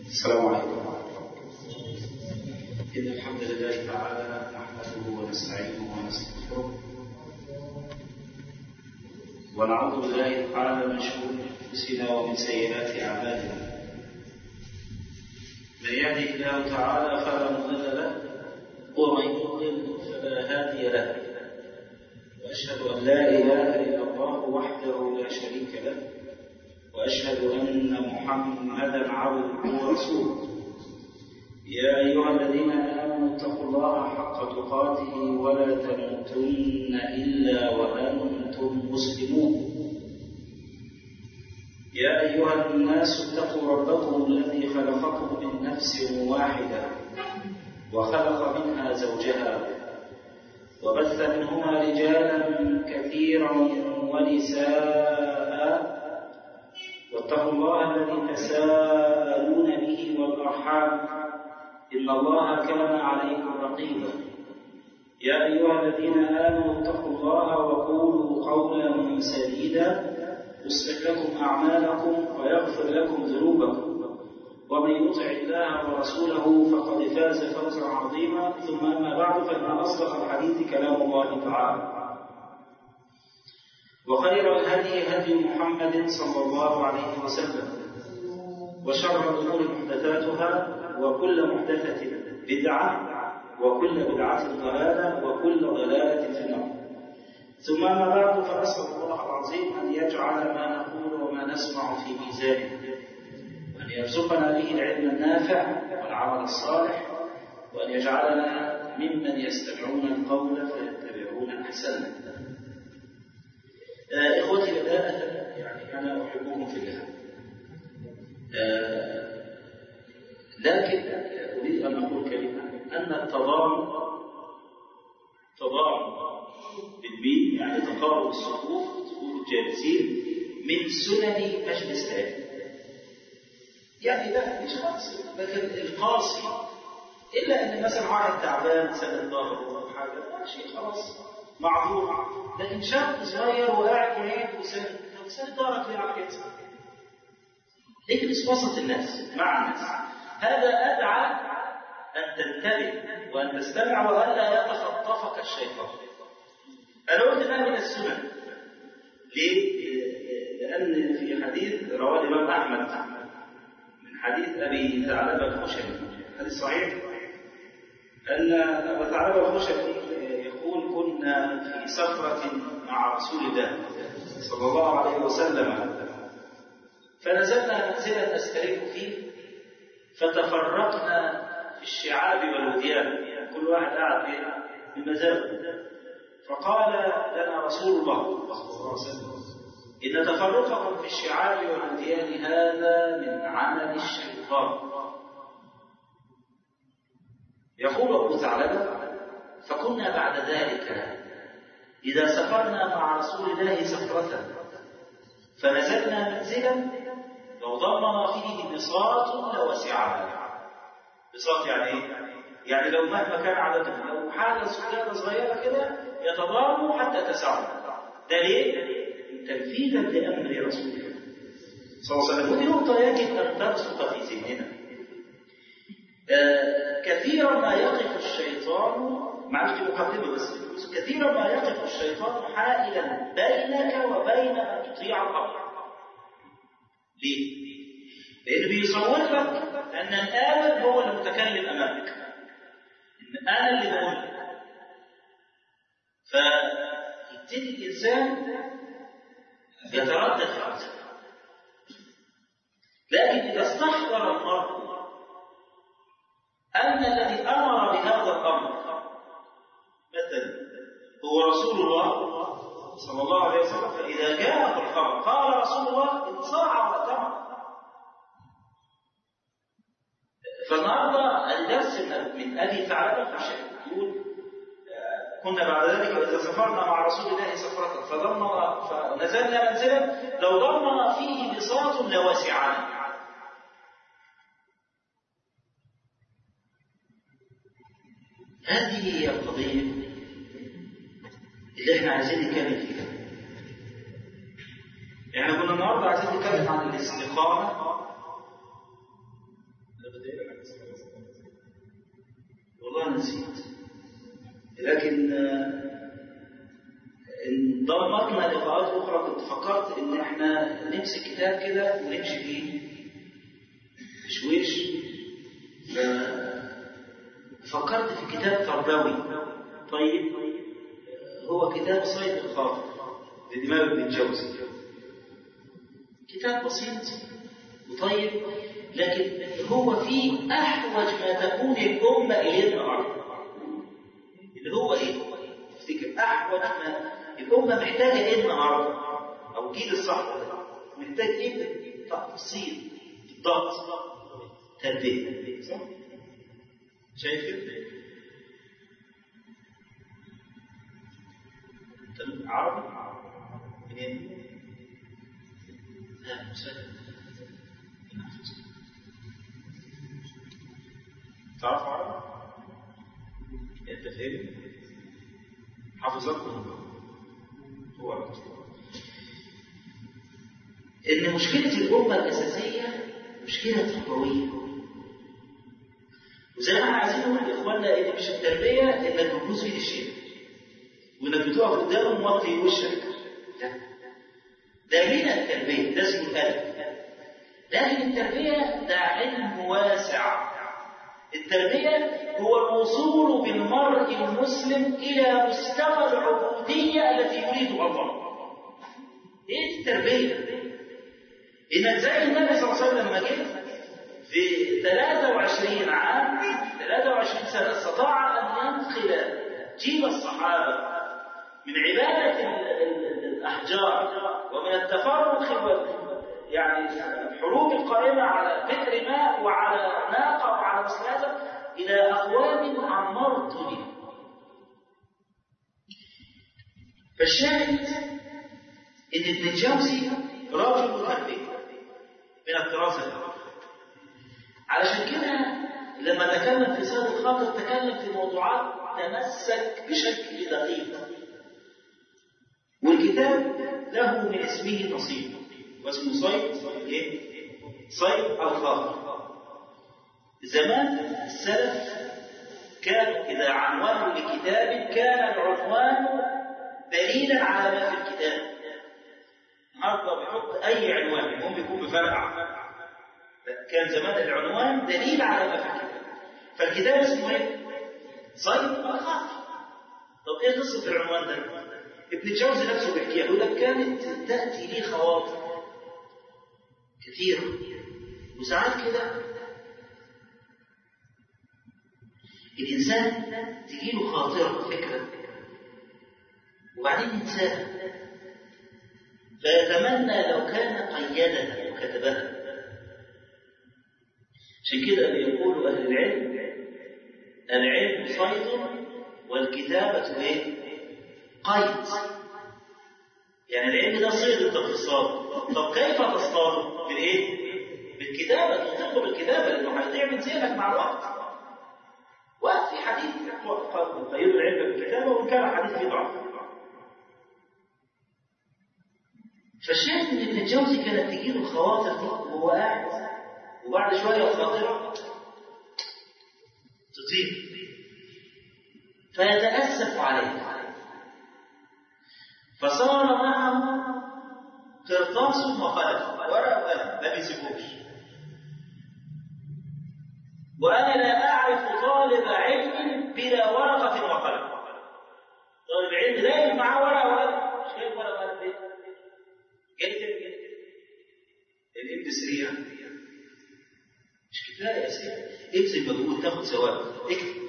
السلام عليكم ورحمة الله إن الحمد لله تعالى نحمده ونستعينه ونستغفره ونعوذ بالله تعالى من شرور أنفسنا ومن سيئات أعمالنا من يهده الله تعالى فلا مضل له ومن يضلل فلا هادي له وأشهد أن لا إله إلا الله وحده لا شريك له وأشهد أن محمدا عبده ورسوله يا أيها الذين آمنوا اتقوا الله حق تقاته ولا تموتن إلا وأنتم مسلمون يا أيها الناس اتقوا ربكم الذي خلقكم من نفس واحدة وخلق منها زوجها وبث منهما رجالا كثيرا ونساء واتقوا الله الذي تساءلون به والأرحام إن الله كان عليكم رقيبا يا أيها الذين آمنوا اتقوا الله وقولوا قولا سديدا يصلح لكم أعمالكم ويغفر لكم ذنوبكم ومن يطع الله ورسوله فقد فاز فوزا عظيما ثم أما بعد فإن أصدق الحديث كلام الله تعالى وخير الهدي هدي محمد صلى الله عليه وسلم وشر الأمور محدثاتها وكل محدثة بدعة وكل بدعة ضلالة وكل ضلالة في النار ثم أما بعد فأسأل الله العظيم أن يجعل ما نقول وما نسمع في ميزانه وأن يرزقنا به العلم النافع والعمل الصالح وأن يجعلنا ممن يستمعون القول فيتبعون أحسنه آه إخوتي بداءة يعني أنا أحبكم في الله آه لكن أريد أن أقول كلمة أن التضامن تضامن بالمين يعني تقارب الصفوف صفوف الجالسين من سنن مجلس العلم يعني لا مش قاسي لكن القاسي إلا أن مثلا واحد تعبان سند ظهره أو حاجة ماشي خلاص معذور لكن شاب صغير وقاعد هناك وسند طب سند ظهرك ليه على كده؟ اجلس وسط الناس مع الناس هذا أدعى أن تنتبه وأن تستمع وألا يتخطفك الشيطان أنا قلت ما من السنن ليه؟ لأن في حديث رواه الإمام أحمد من حديث أبي ثعلبة الخشني حديث صحيح أن أبا ثعلبة الخشني يقول كنا في سفرة مع رسول الله صلى الله عليه وسلم فنزلنا منزلا نستريح فيه فتفرقنا في الشعاب والوديان كل واحد قاعد بمزاجه فقال لنا رسول الله صلى الله عليه وسلم إن تفرقكم في الشعاب والوديان هذا من عمل الشيطان يقول أبو ثعلبة فكنا بعد ذلك إذا سافرنا مع رسول الله سفرة فنزلنا منزلا لو ضمن فيه بساط لوسعها بساط يعني ايه؟ يعني لو مهما كان عددهم لو حاجه سجاده صغيره كده يتضاموا حتى تسعهم ده ليه؟ تنفيذا لامر رسول الله صلى الله عليه وسلم ودي نقطه يجب ان ترسخ في ذهننا آه كثيرا ما يقف الشيطان معلش دي مقدمه بس كثيرا ما يقف الشيطان حائلا بينك وبين ان تطيع الامر ليه؟ لأنه بيصور لك أن الآمن هو المتكلم أمامك إن أنا اللي بقول لك فيبتدي الإنسان يتردد في عقله لكن إذا استحضر المرء أن الذي أمر بهذا الأمر مثلا هو رسول الله صلى الله عليه وسلم فإذا جاءه الخبر قال رسول الله انصاع واتمر فالنهارده الدرس من ابي ثعلبه يقول كنا بعد ذلك واذا سافرنا مع رسول الله سفرة فضمن فنزلنا منزلا لو ضمن فيه بساط لواسعان هذه هي القضية اللي احنا عايزين نتكلم فيها يعني كنا النهارده عايزين نتكلم عن الاستقامة والله نسيت لكن ان ضمتنا لقاءات اخرى كنت فكرت ان احنا نمسك كتاب كده ونمشي فيه بشويش فكرت في كتاب تربوي طيب هو كتاب صيد الخاطر لدماغ ابن الجوزي كتاب بسيط وطيب لكن هو فيه احوج ما تكون الامه اليه النهارده اللي هو ايه؟ تفتكر احوج ما الامه محتاجه ايه النهارده؟ او جيل الصحوه ده محتاج ايه؟ تفصيل ضبط تربيه صح؟ شايف كده؟ عربي؟ منين؟ لا مسلم تعرف عربي؟ انت فاهم؟ حافظكم هو المسلم ان مشكله الامه الاساسيه مشكله تربويه وزي ما احنا عايزين نقول لاخواننا ان مش التربيه انك تبوظ في الشيء وانك بتقف قدامه موطي وشك لا ده من التربيه ده اسمه الادب لكن التربيه ده علم واسع التربيه هو الوصول بالمرء المسلم الى مستوى العبوديه التي يريدها الله ايه التربيه انك زي النبي صلى الله عليه وسلم لما جه في 23 عام 23 سنه استطاع ان ينقل جيل الصحابه من عباده الاحجار ومن التفرق يعني الحروب القائمه على بئر ماء وعلى ناقه وعلى مسلاده الى اقوام عمروا الدنيا فالشاهد ان ابن الجوزي رجل تربيه من الدراسه علشان كده لما تكلم في سيد الخاطر تكلم في موضوعات تمسك بشكل دقيق والكتاب له من اسمه نصيب واسمه صيد ايه؟ صيد الخاطر زمان السلف كانوا إذا عنوانوا لكتاب كان العنوان دليلا على ما في الكتاب النهارده بيحط أي عنوان المهم يكون بفرع كان زمان العنوان دليل على ما في الكتاب فالكتاب اسمه ايه؟ صيد الخاطر طب ايه قصة العنوان ده؟ ابن الجوزي نفسه بيحكيها يقول لك كانت تأتي لي خواطر كثيرة وساعات كده الإنسان تجيله خاطرة فكرة وبعدين ينساها فيتمنى لو كان قيدها وكتبها عشان كده بيقول أهل العلم العلم صيد والكتابة إيه؟ قيد يعني العلم ده صيد انت بتصطاد طب كيف تصطاد؟ بالايه؟ بالكتابه تطلق بالكتابه لانه هيضيع من ذهنك مع الوقت وفي حديث قيد العلم بالكتابه وان كان حديث فيه ضعف فالشاهد ان ابن الجوزي كانت تجيله الخواطر دي وهو قاعد وبعد شويه الخاطره تطير فيتاسف عليها فصار معه قرطاس وقلم ورقه وقلم ما بيسيبوش وانا لا اعرف طالب علم بلا ورقه وقلم طالب علم دايما معاه ورقه وقلم مش جايب ورقه وقلم ليه؟ جاي تعمل الام 3 مش كفايه يا سيدي ابذل مجهود تاخد ثواب اكتب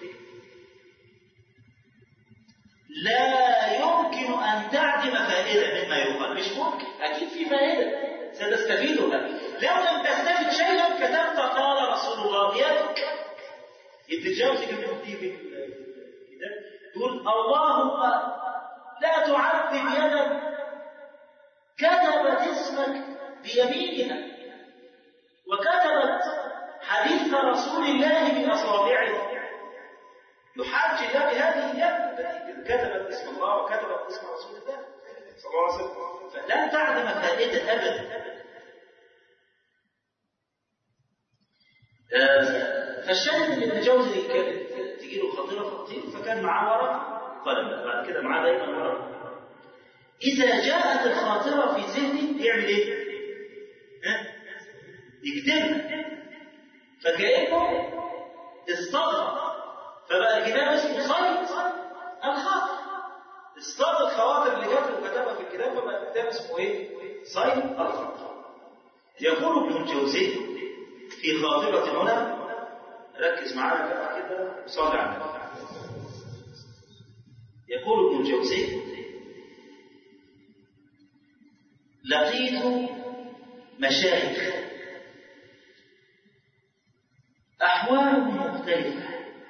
لا يمكن أن تعدم فائدة مما يقال مش ممكن أكيد في فائدة ستستفيدها لو لم تستفد شيئا كتبت قال رسول الله يدك ابن الجوزي كان يفتي في الكتاب يقول اللهم لا تعذب يدا كتبت اسمك بيمينها وكتبت حديث رسول الله بأصابعها يحاج الله بهذه اليد التي كتبت اسم الله وكتبت اسم رسول الله صلى الله عليه وسلم فلن تعلم فائدة أبدا آه فالشاهد ان ابن جوزي كانت تجي له خاطره فطير فكان معاه ورقه قلم بعد كده معاه دايما ورقه اذا جاءت الخاطره في ذهنه يعمل ايه؟ ها؟ يكتبها فكانه اصطاد فبقى الكتاب اسمه صيد الخاطر اصطاد الخواطر اللي جات له وكتبها في الكتاب فبقى الكتاب اسمه ايه؟ صيد الخاطر يقول ابن الجوزي في خاطرة هنا ركز معانا كده كده وصلي على النبي يقول ابن الجوزي لقيت مشايخ أحوالهم مختلفة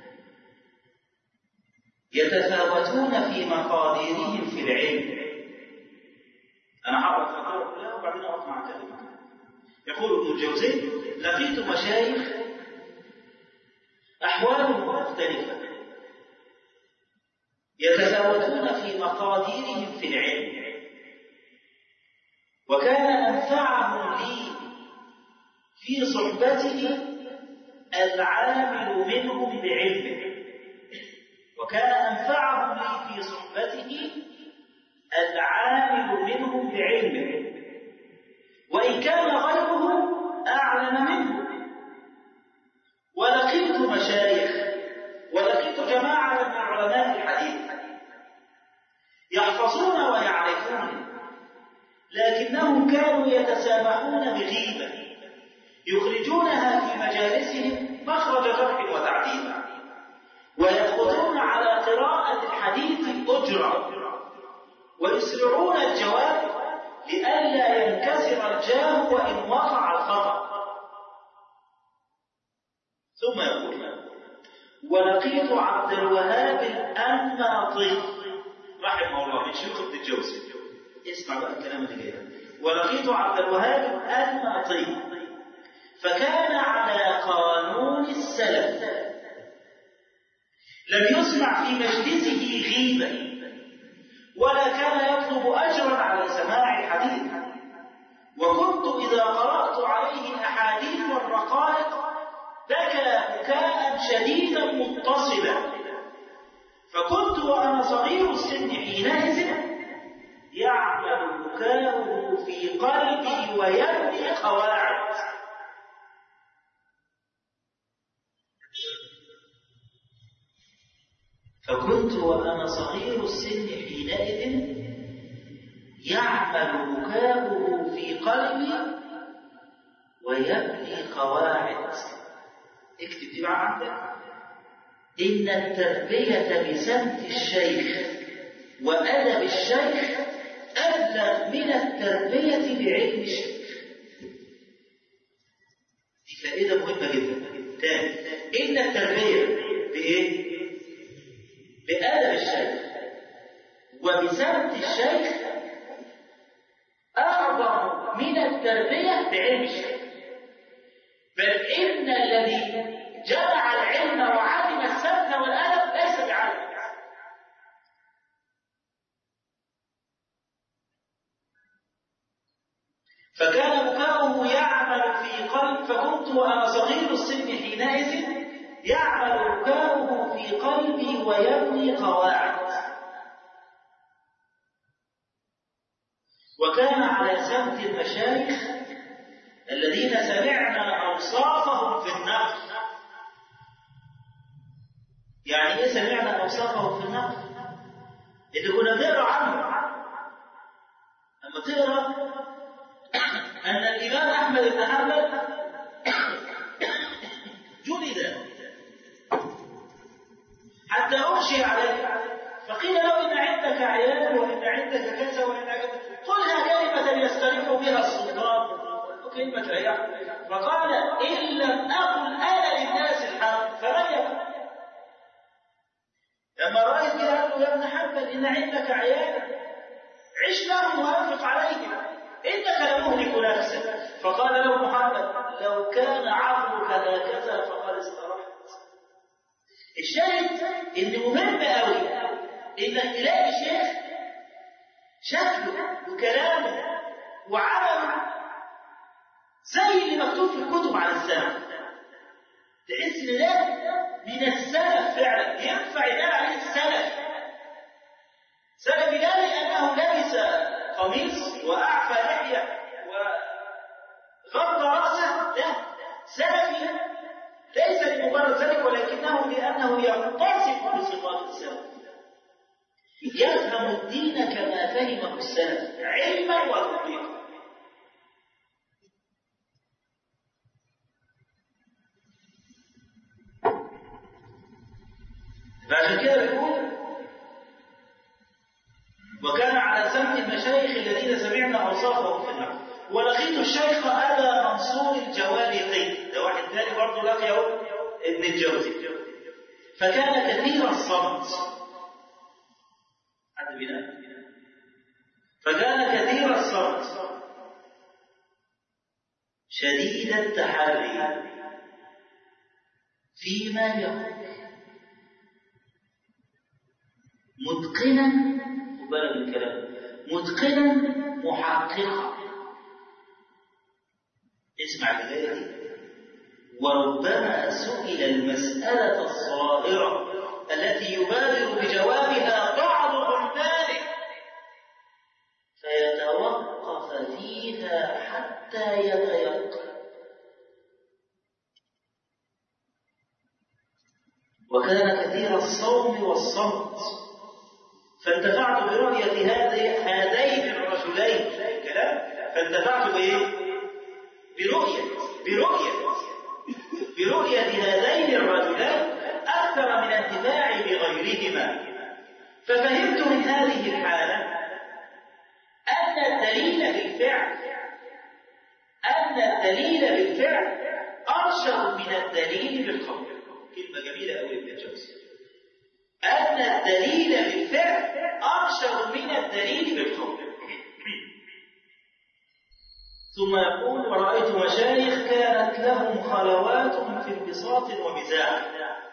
يتفاوتون في مقاديرهم في العلم أنا هعرف الخاطرة كلها وبعدين أقف مع كلمة يقول ابن الجوزي لقيت مشايخ أحوالهم مختلفة يتفاوتون في مقاديرهم في العلم وكان أنفعهم لي في صحبته العامل منهم بعلمه وكان أنفعهم لي في صحبته العامل منهم بعلمه وإن كان غيره أعلم منه ولقيت مشايخ ولقيت جماعة من علماء الحديث يحفظون ويعرفون لكنهم كانوا يتسامحون بغيبة يخرجونها في مجالسهم مخرج جرح وتعديل ويأخذون على قراءة الحديث أجرة ويسرعون الجواب لئلا ينكسر الجاه وإن وقع الخطأ ثم يقول ولقيت عبد الوهاب الأنماطي رحمه الله من شيوخ ابن الجوزي اسمع بقى الكلام اللي جاي ولقيت عبد الوهاب الأنماطي فكان على قانون السلف لم يسمع في مجلسه غيبة ولا كان يطلب أجرا على سماع الحديث وكنت إذا قرأت عليه الأحاديث والرقائق بكى بكاء شديدا متصلا فكنت وأنا صغير السن حينئذ يعمل بكاؤه في قلبي ويبني قواعد فكنت وأنا صغير السن حينئذ يعمل بكاؤه في قلبي ويبني قواعد اكتب دي بقى عندك إن التربية بسمت الشيخ وأدب الشيخ أبلغ من التربية بعلم الشيخ دي فائدة مهمة جدا تاني إن التربية بإيه؟ بأدب الشيخ وبسمت الشيخ أعظم من التربية بعلم الشيخ بل إن الذي جمع العلم وعلم السمت والأدب ليس بعلم فكان بكاؤه يعمل في قلب فكنت وأنا صغير السن حينئذ يعمل بكاؤه في قلبي ويبني قواعد وكان على سمت المشايخ الذين سمعنا أوصافهم في النقل يعني إيه سمعنا أوصافهم في النقل؟ اللي كنا بنقرا عنه لما تقرا أن الإمام أحمد بن حنبل جلد حتى أغشي عليه فقيل له إن عندك عيال وإن عندك كذا وإن عندك قلها كلمة يستريح بها السلطان كلمة رياح فقال إن لم أقل أنا للناس الحق فمن يقول لما رأيت كده قال له يا ابن حنبل إن عندك عيال عش لهم وأنفق عليهم إنك لمهلك نفسك فقال له محمد لو كان عقلك هكذا فقد استرحت الشاهد إن مهم قوي إنك تلاقي شيخ شكله وكلامه وعمله زي اللي مكتوب في الكتب عن السلف تحس ان ده من السلف فعلا ينفع ينال عليه السلف سلفي لا لانه لبس قميص واعفى لحيه وغض راسه لا سلفي ليس لمجرد ذلك ولكنه لانه يتصف بصفات السلف يفهم الدين كما فهمه السلف علما وتطبيقا فعشان كده بيقول وكان على سمع المشايخ الذين سمعنا اوصافهم في النحو ولقيت الشيخ ابا منصور الجوالقي ده واحد ثاني برضه لقيه ابن الجوزي فكان كثير الصمت حد بنا فكان كثير الصمت شديد التحري فيما يقول متقنا وبلغ الكلام متقنا محققا اسمع الآية دي وربما سئل المسألة الصائرة التي يبادر بجوابها بعض عماله فيتوقف فيها حتى يتيقن وكان كثير الصوم والصمت فانتفعت برؤية هذه هذين الرجلين كلام فانتفعت بإيه؟ برؤية برؤية برؤية هذين الرجلين أكثر من انتفاعي بغيرهما ففهمت من هذه الحالة أن الدليل بالفعل أن الدليل بالفعل أرشد من الدليل بالقول كلمة جميلة أوي ابن الجوزي أن الدليل بالفعل أرشد من الدليل بالقول ثم يقول ورأيت مشايخ كانت لهم خلوات في انبساط ومزاح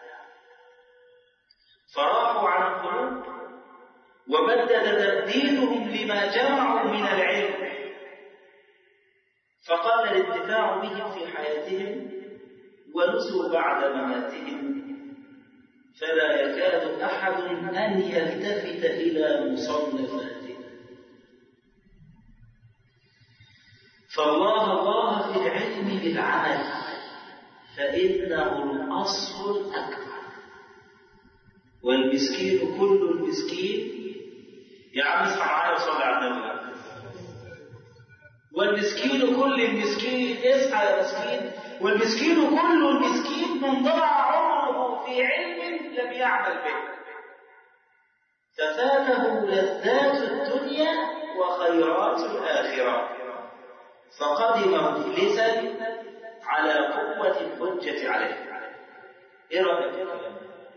فراحوا عن القلوب وبدد تبديلهم لما جمعوا من العلم فقل الانتفاع بهم في حياتهم ونسوا بعد مماتهم فلا يكاد أحد أن يلتفت إلى مصنفاتهم فالله الله في العلم بالعمل فإنه الأصل الأكبر والمسكين كل المسكين يا عم اسمع معايا وصلي على النبي والمسكين كل المسكين اسمع يا مسكين والمسكين كل المسكين من ضاع عمره في علم لم يعمل به ففاته لذات الدنيا وخيرات الآخرة فقدم مفلسا على قوة الحجة عليه ايه رأيك في كلام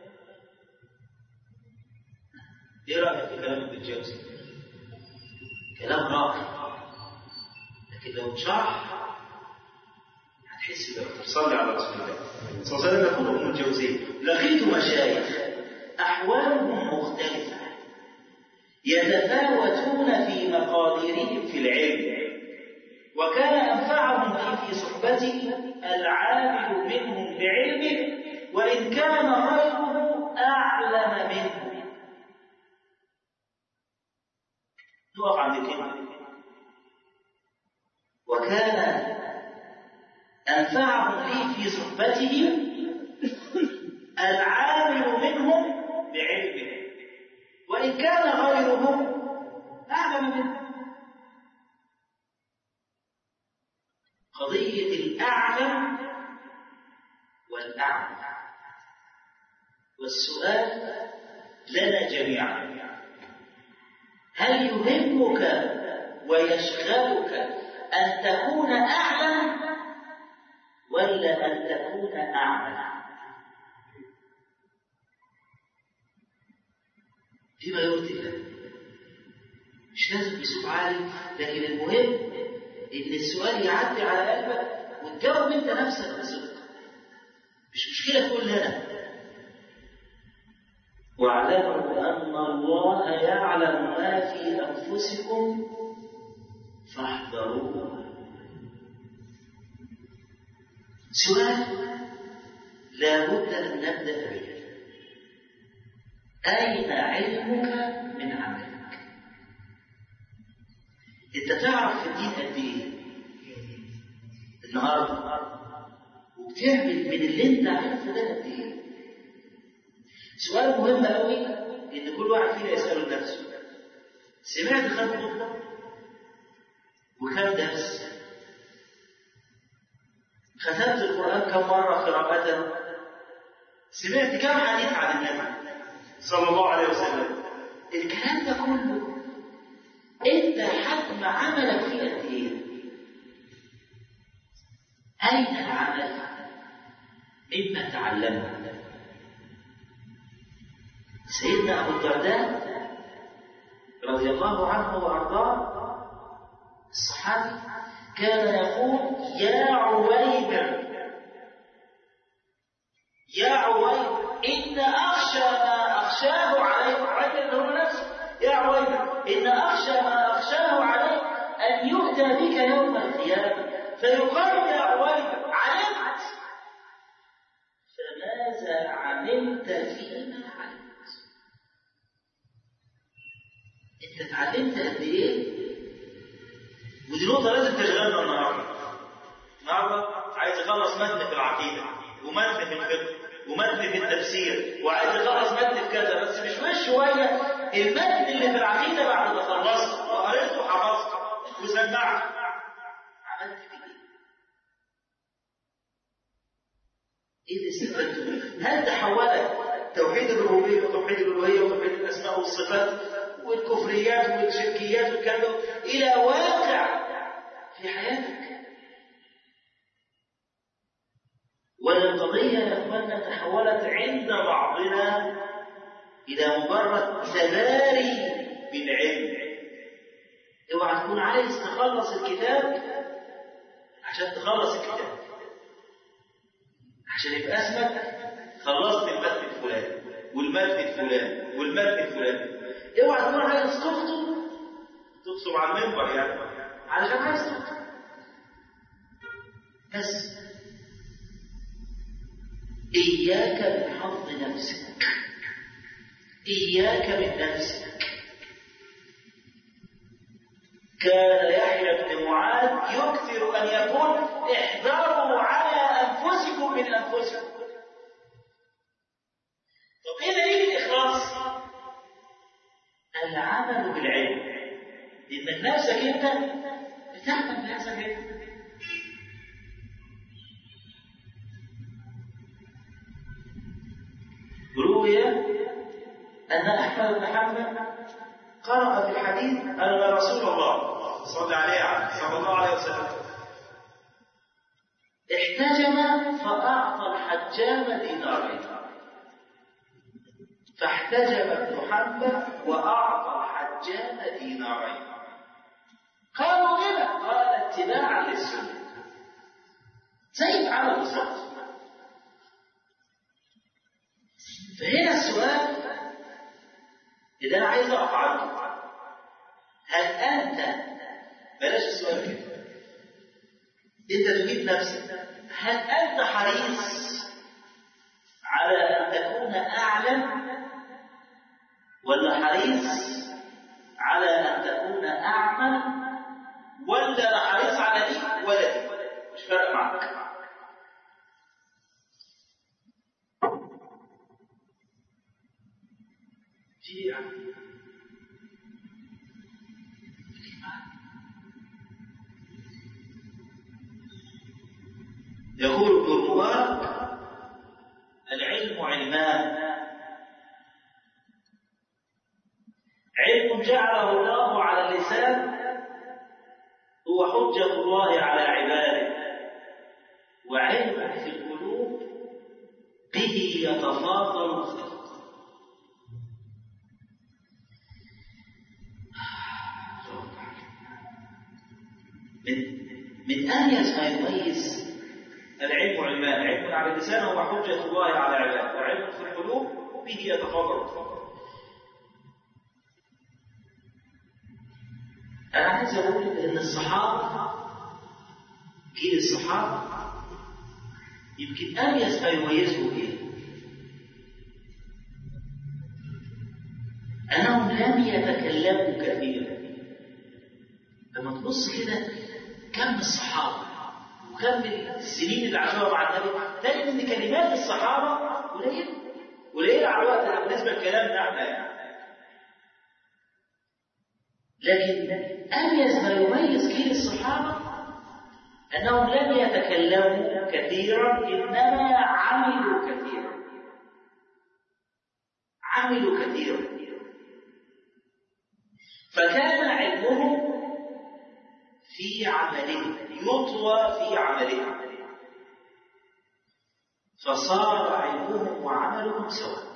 ايه رأيك في كلام ابن الجوزي كلام راقي لكن لو اتشرح هتحس بأكتر صلي على رسول الله صلى الله عليه وسلم يقول ابن الجوزي لقيت مشايخ أحوالهم مختلفة يتفاوتون في مقاديرهم في العلم وكان أنفعهم لي في صحبتي العامل منهم بعلمه وإن كان غيره أعلم منه نقف عند كلمة وكان أنفعهم لي في صحبته العامل منهم بعلمه وإن كان غيرهم أعلم منه قضية الأعلم والأعلم والسؤال لنا جميعا هل يهمك ويشغلك أن تكون أعلم ولا أن تكون أعمى فيما يرضي الله مش لازم بصوت عالي لكن المهم ان السؤال يعدي على قلبك وتجاوب انت نفسك بصدق مش مشكله تقول انا واعلموا ان الله يعلم ما في انفسكم فاحذروه سؤال لابد أن نبدأ به أين علمك من عملك أنت تعرف في الدين قد إيه النهارده وبتعمل من اللي أنت عارفه ده قد إيه سؤال مهم قوي إن كل واحد فينا يسأله لنفسه سمعت كم خطبة وكم درس ختمت القرآن كم مرة قراءة سمعت كم حديث عن النبي صلى الله عليه وسلم الكلام ده كله انت حجم عملك فيه قد ايه اين العمل مما تعلمه سيدنا ابو الدرداء رضي الله عنه وارضاه الصحابي كان يقول يا عويبر يا عويبر إن أخشى ما أخشاه عليك عويبر هو نفسه يا عويبر إن أخشى ما أخشاه عليك أن يؤتى بك يوم القيامة فيقال يا عويبر علمت فماذا علمت فيما علمت انت اتعلمت قد ايه ودي نقطة لازم تشغلنا النهاردة. النهاردة عايز يخلص متن في العقيدة ومتن في الفقه ومتن في التفسير وعايز يخلص متن في كذا بس مش مش شوية المتن اللي في العقيدة بعد ما خلصت وقريته وحفظت وسمعت عملت فيه ايه؟ ايه اللي استفدته؟ هل تحولت توحيد الربوبية وتوحيد الألوهية وتوحيد الأسماء والصفات والكفريات والشركيات والكلام ده إلى واقع في حياتك ولا القضية يا أخوانا تحولت عند بعضنا إلى مجرد تباري بالعلم اوعى تكون عايز تخلص الكتاب عشان تخلص الكتاب عشان يبقى اسمك خلصت المتن الفلاني والمتن الفلاني والمتن الفلاني اوعى تكون عايز تخطب تخطب على المنبر يعني علشان عايز تخطب بس إياك من حظ نفسك إياك من نفسك كان يحيى بن معاذ يكثر أن يقول احذروا على أنفسكم من أنفسكم طب إيه دليل الإخلاص؟ العمل بالعلم لأنك نفسك أنت بتعمل بنفسك أنت روي أن أحمد بن حنبل قرأ في الحديث أن رسول الله صلى عليه صلى الله عليه وسلم احتجم فأعطى الحجام دينارين فاحتجم ابن حنبل وأعطى الحجام دينارين قالوا لما قال اتباعا للسنة زي عمل بالظبط فهنا السؤال إذا أنا عايز أقف عنه هل أنت بلاش السؤال كده أنت تجيب نفسك هل أنت حريص على أن تكون أعلم ولا حريص على أن تكون أعمى ولا لا حريص على دي ولا دي مش فارق معك في يقول ابن المبارك العلم علمان علم جعله الله على اللسان هو حجة الله على عباده وعلم في القلوب به يتفاضل الخلق من من أنيس ما يميز العلم علمان علم على اللسان هو حجة الله على عباده وعلم في القلوب به يتفاضل الخلق أنا عايز أقول إن الصحابة جيل الصحابة يمكن أميز ما يميزه إيه؟ أنهم لم يتكلموا كثيرا لما تبص كده كم الصحابة وكم السنين اللي عاشوها مع النبي تجد ان كلمات الصحابة قليلة قليلة على الوقت بالنسبة لكلامنا احنا يعني لكن أميز ما يميز جيل الصحابة أنهم لم يتكلموا كثيرا إنما عملوا كثيرا عملوا كثيرا فكان علمهم في عملهم يطوى في عملهم فصار علمهم وعملهم سواء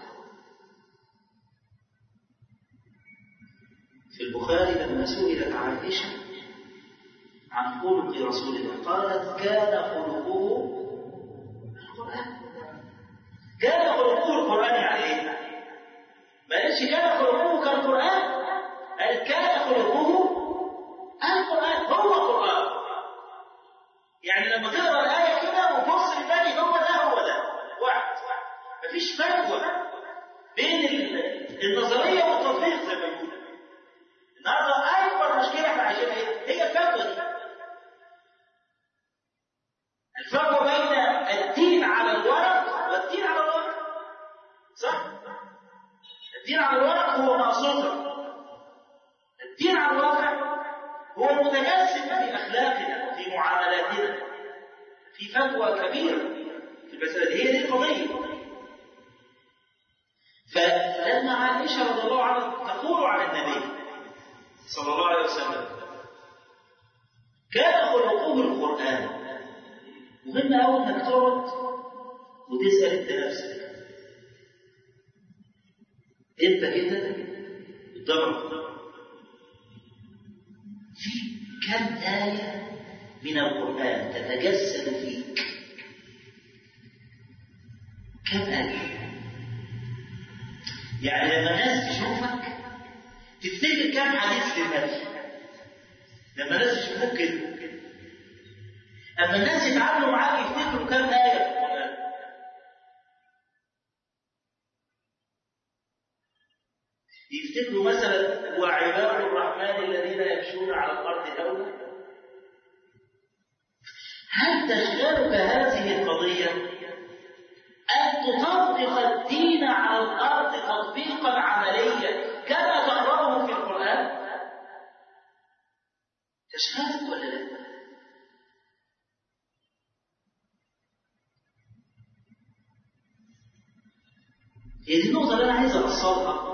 في البخاري لما سئلت عائشة عن خلق رسول الله قالت كان خلقه القرآن كان خلقه القرآن يعني ايه؟ ما قالش كان خلقه كالقرآن قال كان خلقه القرآن هو قرآن يعني لما تقرا الآية كده وبص للباقي هو ده هو ده واحد مفيش فجوة بين النظرية والتطبيق زي ما بيقولوا النهارده أكبر مشكلة احنا عايشينها ايه؟ هي الفجوة دي الفجوة بين الدين على الورق والدين على الورق صح؟ الدين على الورق هو ما صدر الدين على الواقع هو المتجسد في أخلاقنا في معاملاتنا في فجوة كبيرة في المسألة هي دي القضية فلما عائشة رضي الله عنها تقول عن النبي صلى الله عليه وسلم كان خلقه القرآن مهم أول إنك تقعد وتسأل أنت نفسك أنت كده قدامك في كم آية من القرآن تتجسد فيك كم آية يعني لما الناس تشوفك تفتكر كم حديث للنبي لما الناس يشوفوك كده أما الناس يتعاملوا معاك يفتكروا كم آية في القرآن يفتكروا مثلا وعباد الرحمن الذين يمشون على الارض هونا هل تشغلك هذه القضيه ان تطبق الدين على الارض تطبيقا عمليا كما تقراه في القران تشغلك ولا لا هي دي النقطه اللي انا عايز اوصلها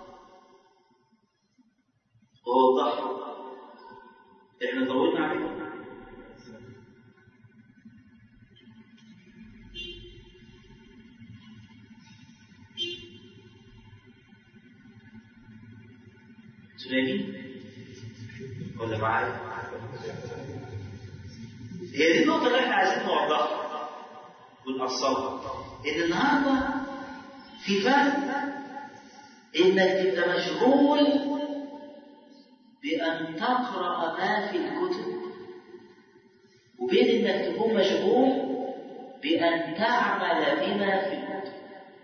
ووضحها احنا طولنا عليه سليمين ولا معايا هي دي النقطة اللي احنا عايزين نوضحها ونأصلها ان النهارده في فرق انك تبقى مشغول بأن تقرأ ما في الكتب وبين انك تكون مشغول بأن تعمل بما في الكتب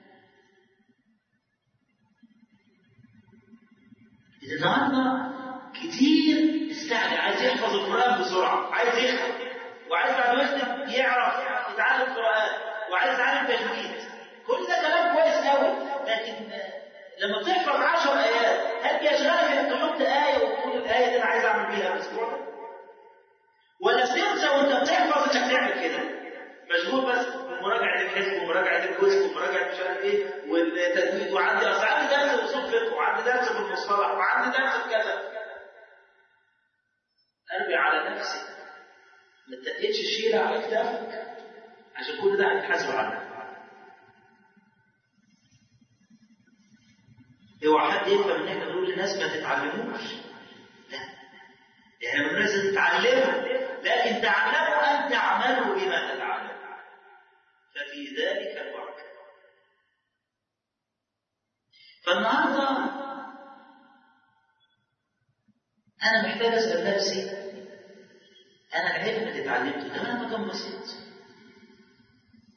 إذا النهارده كتير استعجل عايز يحفظ القرآن بسرعة عايز يختم وعايز بعد ما يختم يعرف يتعلم قرآن وعايز يتعلم تجويد كل ده كلام كويس قوي لكن لما بتحفظ 10 آيات هل بيشغلك انك تحط آية وتقول الآية دي أنا عايز أعمل بيها الأسبوع ده؟ ولا بتنسى وأنت بتحفظ إنك تعمل كده؟ مشغول بس بمراجعة الحزب ومراجعة الجزء ومراجعة مش عارف إيه والتجويد وعندي أصل عندي درس أصول فقه وعندي درس في المصطلح وعندي درس في كذا. قلبي على نفسك ما تقلش شيلة على كتافك عشان كل ده هتحاسب عنك. اوعى حد يفهم ان احنا بنقول للناس ما تتعلموش لا احنا بنقول لازم تتعلموا لكن تعلموا ان تعملوا بما تتعلموا ففي ذلك البركه فالنهارده انا محتاج اسال نفسي انا العلم اللي اتعلمته ده انا كان بسيط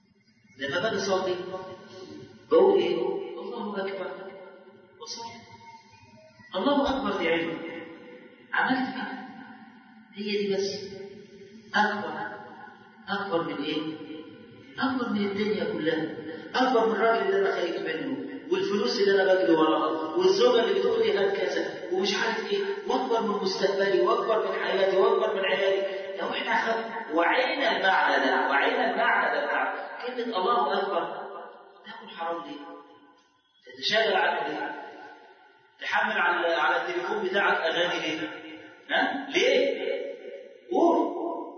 لما باجي اصلي بقول ايه؟ الله اكبر وصلي الله اكبر دي علم عملت كده هي دي بس اكبر اكبر من ايه؟ اكبر من الدنيا كلها اكبر من الراجل اللي انا خايف منه والفلوس اللي انا بجري وراها والزوجه اللي بتقول لي هات كذا ومش عارف ايه واكبر من مستقبلي واكبر من حياتي واكبر من عيالي لو احنا خد وعينا المعنى ده وعينا المعنى ده المعنى كلمه الله اكبر تاكل حرام ليه؟ تتشاغل عنه ليه؟ تحمل على على التليفون بتاعك اغاني ليه؟ ها؟ ليه؟ قول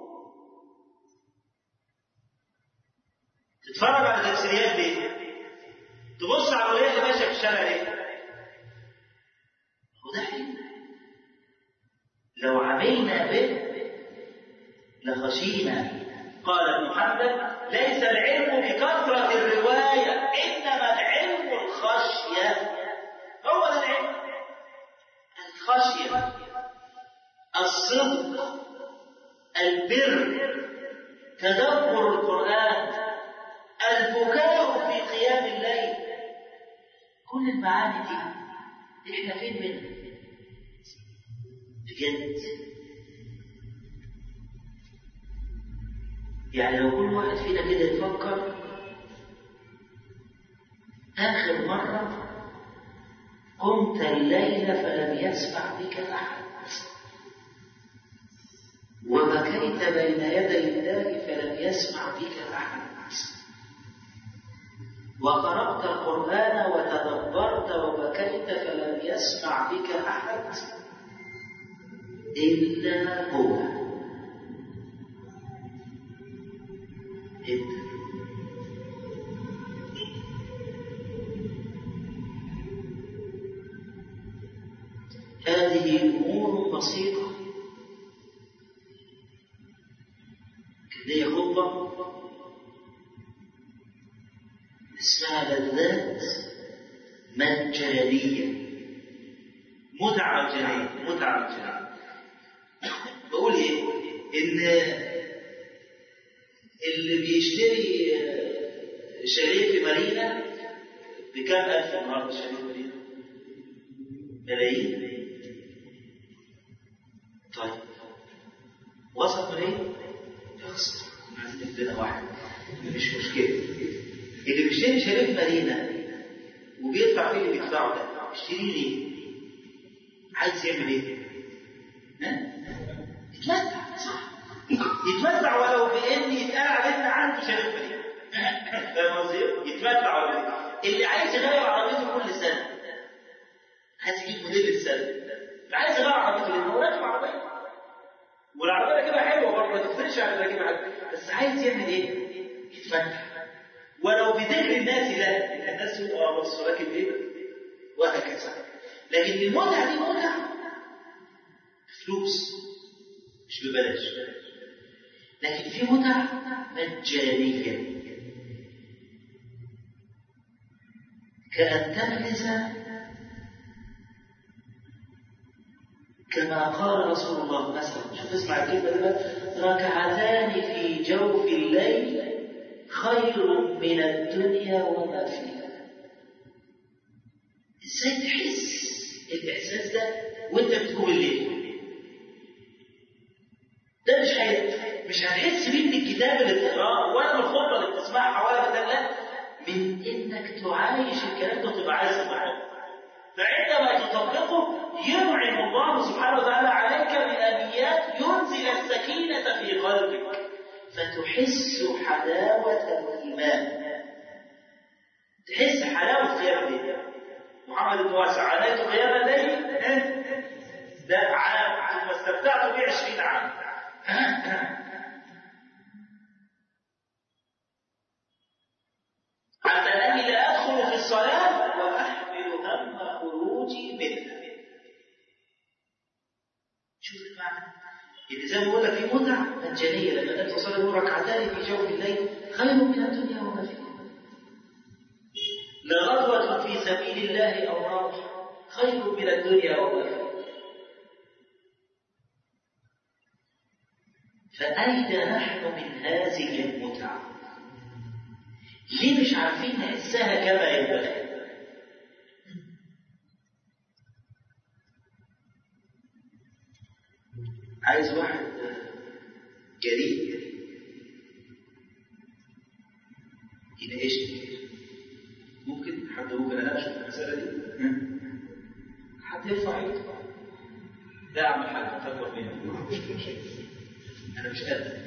تتفرج على تمثيليات ليه؟ تبص على الولاد اللي ماشيه في الشارع ليه؟ هو ده حلم لو عملنا به لخشينا قال ابن محمد ليس العلم بكثرة الرواية إنما العلم الخشية هو ده العلم الخشية الصدق البر تدبر القرآن البكاء في قيام الليل كل المعاني دي احنا فين منها بجد يعني لو كل واحد فينا كده يفكر آخر مرة قمت الليل فلم يسمع بك أحد وبكيت بين يدي الله فلم يسمع بك أحد وقرأت القرآن وتدبرت وبكيت فلم يسمع بك أحد إلا هو إنت هذه أمور بسيطة كان لي خطبة اسمها لذات مجانية متعة مجانية متعة مجانية بقول ايه ان اللي بيشتري شاليه في مارينا بكام ألف النهارده شاليه في مارينا؟ ملايين طيب وصل ملايين؟ خلاص عايزين نبتدي واحد مش مشكلة اللي بيشتري شاليه في مارينا وبيدفع فيه اللي بيدفعه ده يشتري ليه؟ عايز يعمل ايه؟ ها؟ يتمتع صح يتمتع ولو بان يتقال عليه ان عنده شاليه في مارينا فاهم قصدي؟ يتمتع ولو اللي عايز يغير عربيته كل سنه عايز يجيب موديل السنه اللي عايز يغير عربيته لان هو راكب عربيه والعربيه راكبها حلوه برضه ما تفرقش عن اللي راكبها حلوه بس عايز يعمل ايه؟ يتمتع ولو بذكر الناس ده الناس تقول اه بص راكب ايه وهكذا لكن المتعه دي متعه فلوس مش ببلاش لكن في متع مجانيه كأن تفلس كما قال رسول الله مثلا شوف اسمع الكلمة دي ركعتان في جوف الليل خير من الدنيا وما فيها ازاي تحس الاحساس ده وانت بتقوم الليل ده مش حي... مش هتحس بيه من الكتاب اللي بتقراه ولا من الخطبه اللي بتسمعها ولا ده لا من انك تعايش الكلام ده وتبقى عايز معاه فعندما تطبقه ينعم الله سبحانه وتعالى عليك بآليات ينزل السكينة في قلبك فتحس حلاوة الإيمان تحس حلاوة قيام الليل محمد بن واسع عليت قيام الليل ده على ما استمتعت به 20 عام حتى انني لا ادخل في الصلاه واحمل هم خروجي منها شوف المعنى اللي زي ما بقول لك في متع مجانيه لما انت تصلي ركعتان في جوف الليل خير من الدنيا وما فيها لغدوة في سبيل الله أو نار خير من الدنيا وما فيها فأين نحن من هذه المتع ليه مش عارفين نحسها كما ينبغي عايز واحد جريء يناقشني ممكن حد ممكن اناقشه في المساله دي حد يرفع ايده لا اعمل حاجه تكبر مني انا مش قادر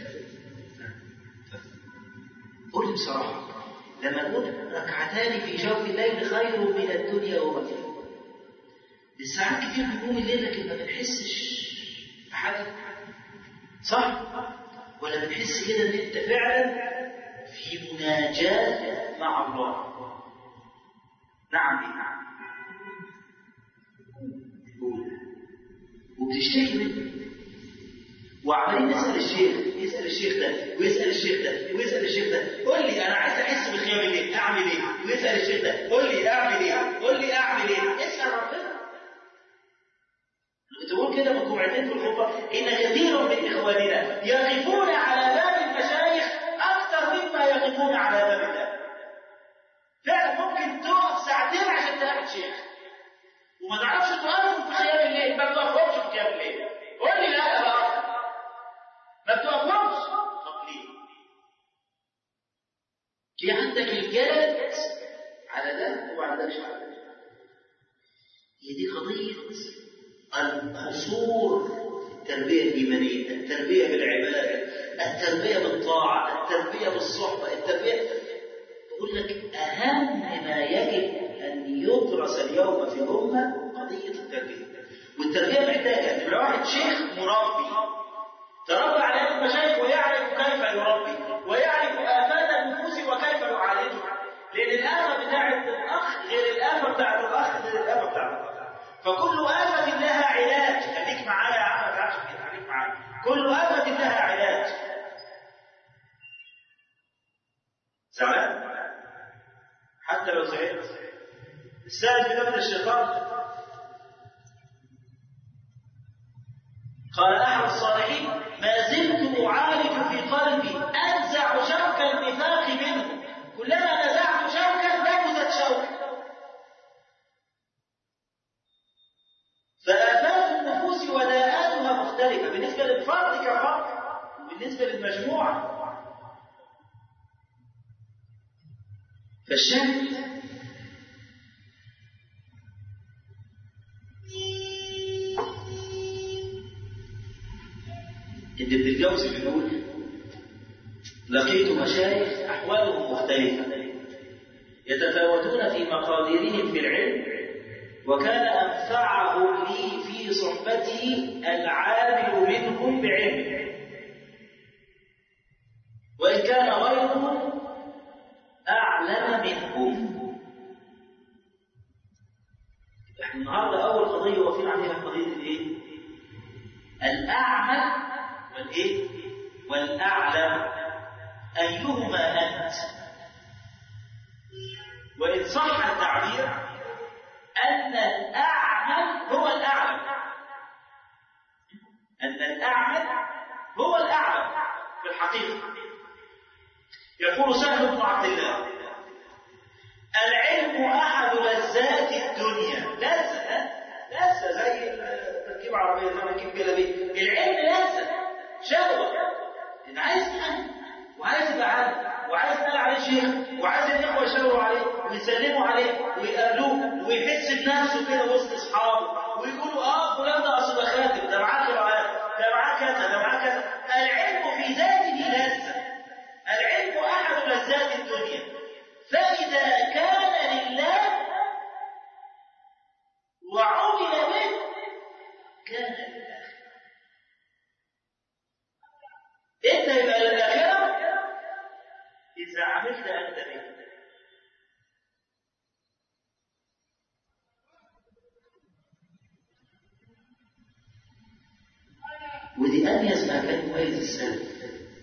قول لي بصراحه لما نقول ركعتان في جوف الليل خير من الدنيا وما فيها ساعات كتير بنقوم الليل لكن ما بنحسش بحاجه صح ولا بنحس كده ان انت فعلا في مناجاة مع الله نعم نعم وبتشتكي منه وعمالين نسال الشيخ يسال الشيخ ده ويسال الشيخ ده ويسال الشيخ ده قول لي انا عايز احس بخيام الليل اعمل ايه ويسال الشيخ ده قول لي اعمل ايه قول لي اعمل ايه اسال ربنا كنت بقول كده من جمعتين في الخطبه ان كثير من اخواننا يقفون على باب المشايخ اكثر مما يقفون على باب الله فعلا ممكن تقف ساعتين عشان تقابل شيخ وما تعرفش تقف في قيام الليل ما بتقفهمش في قيام الليل قول لي لا بقى ما بتقفهمش طب ليه؟ ليه عندك الجلد على ده وما عندكش على ده؟ هي دي قضيه القصور في التربية الإيمانية التربية بالعبادة التربية بالطاعة التربية بالصحبة التربية بقول لك أهم ما يجب أن يدرس اليوم في الأمة قضية التربية والتربية محتاجة نمرة واحد شيخ مربي تربى على المشايخ ويعرف كيف يربي ويعرف آفات النفوس وكيف يعالجها لأن الآفة بتاعت الأخ غير الآفة بتاعت الأخ غير الآفة بتاعت الأخ فكل آفة لها علاج خليك معايا يا عم ما تعرفش كده خليك معايا كل آفة لها علاج زعلان حتى لو زعلت السائل كده من الشيطان قال أحد الصالحين ما زلت أعالج في قلبي أنزع شوك النفاق منه كلما نزعت شوكا نبذت شوكا فآفات النفوس وداءاتها مختلفة بالنسبة للفرد كفرد وبالنسبة للمجموعة فالشاهد ابن ابن الجوزي بيقول لقيت مشايخ أحوالهم مختلفة يتفاوتون في مقاديرهم في العلم وكان أنفعهم لي في صحبتي العامل منهم بعلمه وإن كان غيرهم أعلم منهم احنا النهارده أول قضية واقفين عليها قضية الإيه؟ الأعمى والإيه؟ والأعلم أيهما أنت؟ وإن صح التعبير أن الأعمى هو الأعلم أن الأعمى هو الأعلم في الحقيقة يقول سهل بن عبد الله العلم أحد لذات الدنيا لذة لذة زي تركيب عربية زي ما تجيب جلابية العلم لذة شهوة إن عايز تفهم وعايز يبقى عالم وعايز يتقال عليه شيخ وعايز الإخوة يشاوروا عليه ويسلموا عليه ويقابلوه ويحس بنفسه كده وسط أصحابه ويقولوا آه فلان ده أصل خاتم ده معاه قراءات ده معاه كذا ده معاه كذا العلم في ذاته لذة العلم أحد لذات الدنيا فإذا كان لله وعمل به كان لله انت يبقى للآخرة إذا عملت أنت به ودي أميز ما كان يميز السلف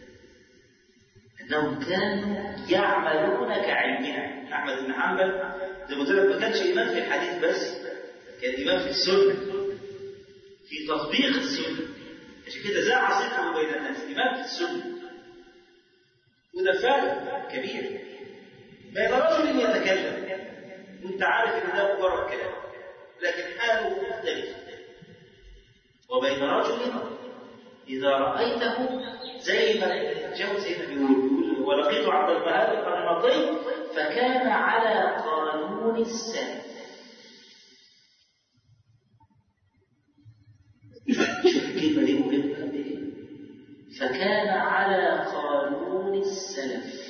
انهم كانوا يعملون كعلمنا احمد بن حنبل زي ما قلت لك ما كانش امام في الحديث بس كان امام في السنه في تطبيق السنه عشان كده زع صدقه بين الناس امام في السنه وده فارق كبير بين رجل يتكلم وانت عارف ان ده مجرد كلام لكن حاله مختلف وبين رجل اذا رايته زي ما الجوزي ما بيقول ولقيت عبد الوهاب القرناطي فكان على قانون السلف شوف الكلمه دي مهمه قد ايه فكان على قانون السلف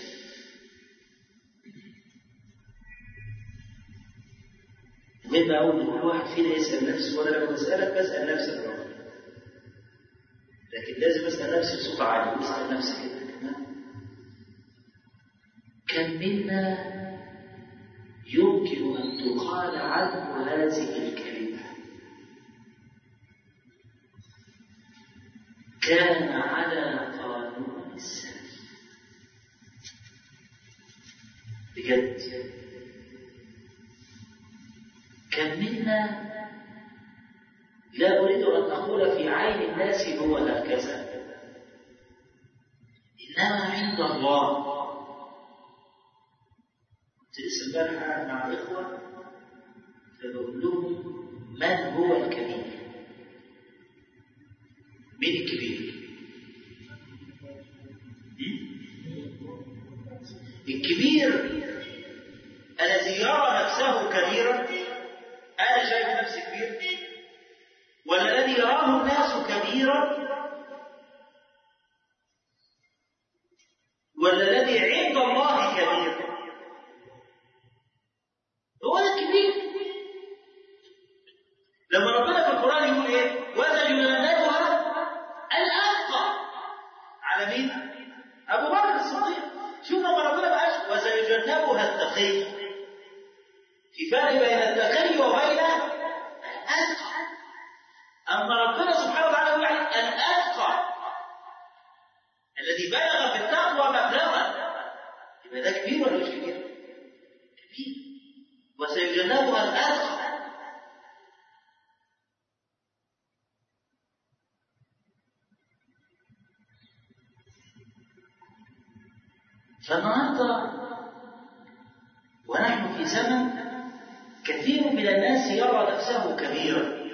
مهم قوي ان كل واحد فينا يسال نفسه وانا لما بسالك بسال نفسي برضه لكن لازم اسال نفسي بصوت عالي اسال نفسي كده كمان كم منا يمكن ان تقال عنه هذه الكلمه كان على قانون السلف بجد كم منا لا أريد أن أقول في عين الناس هو هكذا إنما عند الله كنت لسه امبارح قاعد مع إخوة فبقول لهم من هو الكبير؟ مين الكبير؟ الكبير الذي يرى نفسه كبيرا أنا شايف نفسي كبير ولا الذي يراه الناس كبيرا ولا الذي عند الله كبير هو ده الكبير لما ربنا في القرآن يقول ايه وتجنبها الأتقى على مين؟ أبو بكر الصديق شوف لما ربنا بقاش وسيجنبها التقي في فرق بين التقي وبين الأتقى أما ربنا سبحانه وتعالى يقول عليه الأتقى الذي بلغ في التقوى مبلغا يبقى ده كبير ولا مش كبير؟ كبير وسيجنبها الأتقى فالنهارده ونحن في زمن كثير من الناس يرى نفسه كبيرا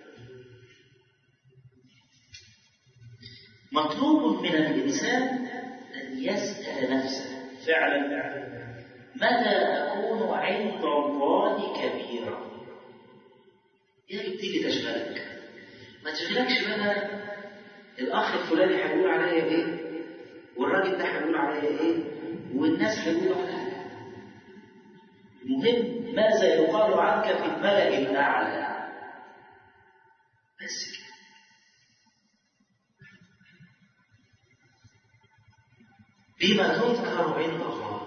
مطلوب من الإنسان أن يسأل نفسه فعلا متى أكون عند الله كبيرا يا ريت تيجي تشغلك ما تشغلكش بقى الأخ الفلاني هيقول عليا إيه والراجل ده هيقول عليا إيه والناس هيقولوا عليا المهم ماذا يقال عنك في الملأ الأعلى بس كده بما تذكر عند الله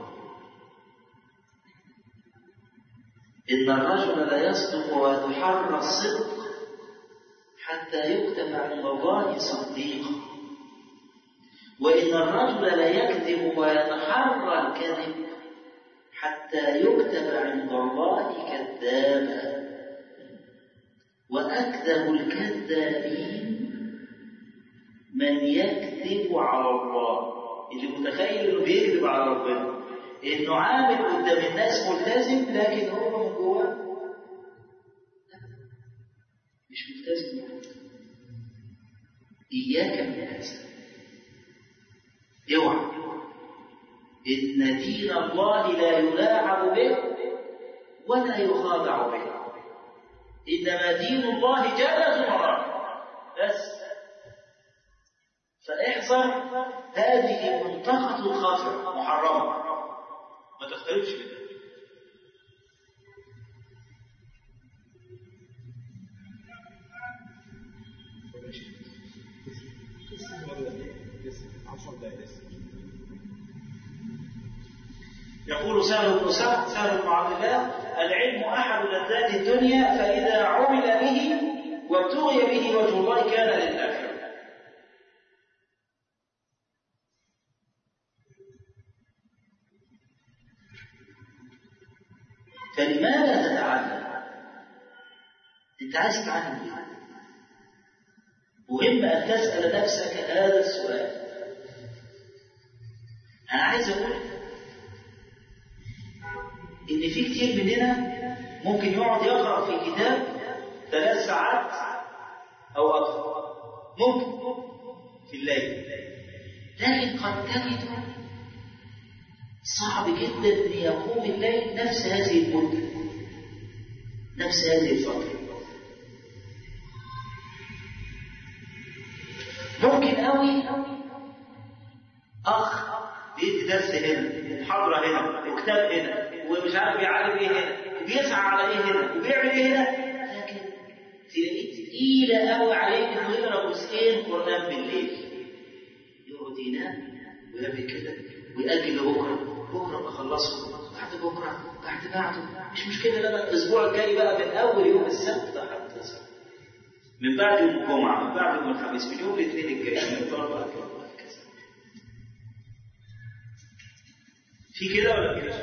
إن الرجل لا يصدق ويتحرى الصدق حتى يكتب عند الله صديقا وإن الرجل لا يكذب ويتحرى الكذب حتى يكتب عند الله كذابا وأكذب الكذابين من يكذب على الله اللي متخيل انه بيكذب على ربنا انه عامل قدام الناس ملتزم لكن هو من جواه مش ملتزم اياك من هذا اوعى ان دين الله لا يلاعب به ولا يخادع به انما دين الله جل ورحمه بس فاحذر هذه منطقة الخطر محرمة ما تختلفش بده يقول سهل بن سعد سهل بن عبد الله العلم احد لذات الدنيا فاذا عمل به وابتغي به وجه الله كان للاخره فلماذا تتعلم؟ انت عايز تتعلم ايه؟ مهم ان تسال نفسك هذا السؤال انا عايز اقول إن في كتير مننا ممكن يقعد يقرأ في كتاب ثلاث ساعات أو أكثر ممكن في الليل لكن قد تجد صعب جدا أن يقوم الليل نفس هذه المدة نفس هذه الفترة ممكن قوي أخ بيدي درس هنا محاضرة هنا وكتاب هنا ومش عارف يعلم ايه هنا وبيسعى على ايه هنا وبيعمل ايه هنا لكن تلاقيه تقيلة قوي عليك انه يقرا جزئين قرآن بالليل يقعد ينام ويعمل كده ويأجل لبكره بكره بخلصه بعد بكره بعد بعده مش مشكله لا الاسبوع الجاي بقى من اول يوم السبت لحد من بعد يوم الجمعه من بعد يوم الخميس من يوم الاثنين الجاي من بقى كذا في كده ولا كده؟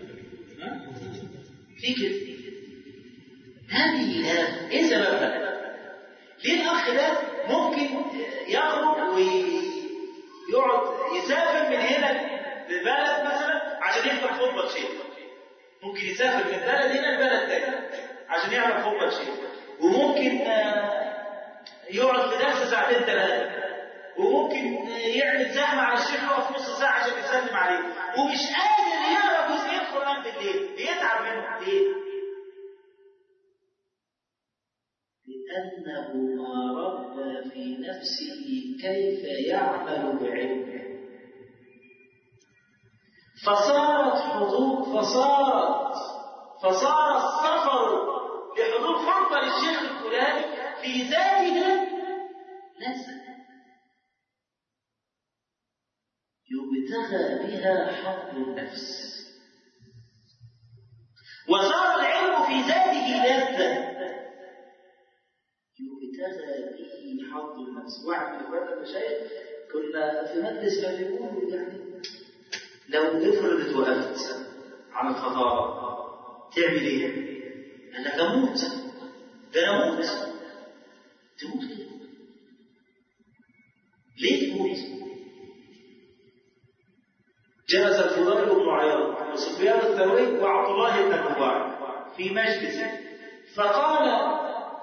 في كده هذه الآن ايه سببها؟ ليه الاخ ده ممكن يخرج ويقعد يسافر من هنا لبلد مثلا عشان يحضر خطبه شيخ ممكن يسافر من بلد هنا لبلد تاني عشان يعمل خطبه شيخ وممكن يقعد في درس ساعتين ثلاثه وممكن يعمل زحمه على الشيخ يقف نص ساعه عشان يسلم عليه ومش قادر يقرا جزئين قران بالليل بيتعب منه ليه؟ لأنه ما ربى في نفسه كيف يعمل بعلمه فصارت حضور فصارت فصار السفر لحضور خطبة للشيخ الفلاني في ذاته لذة يبتغى بها حظ النفس وصار العلم في ذاته لذة يبتغى به حظ النفس واحد من اخواننا المشايخ كنا في مجلس كان بيقول يعني لو افرض اتوقفت عن الخطابه تعمل ايه؟ قال لك اموت ده انا اموت تموت ليه؟ ليه تموت؟ جلس الفضيل بن عياض وسفيان الثوري وعبد الله بن المبارك في مجلس فقال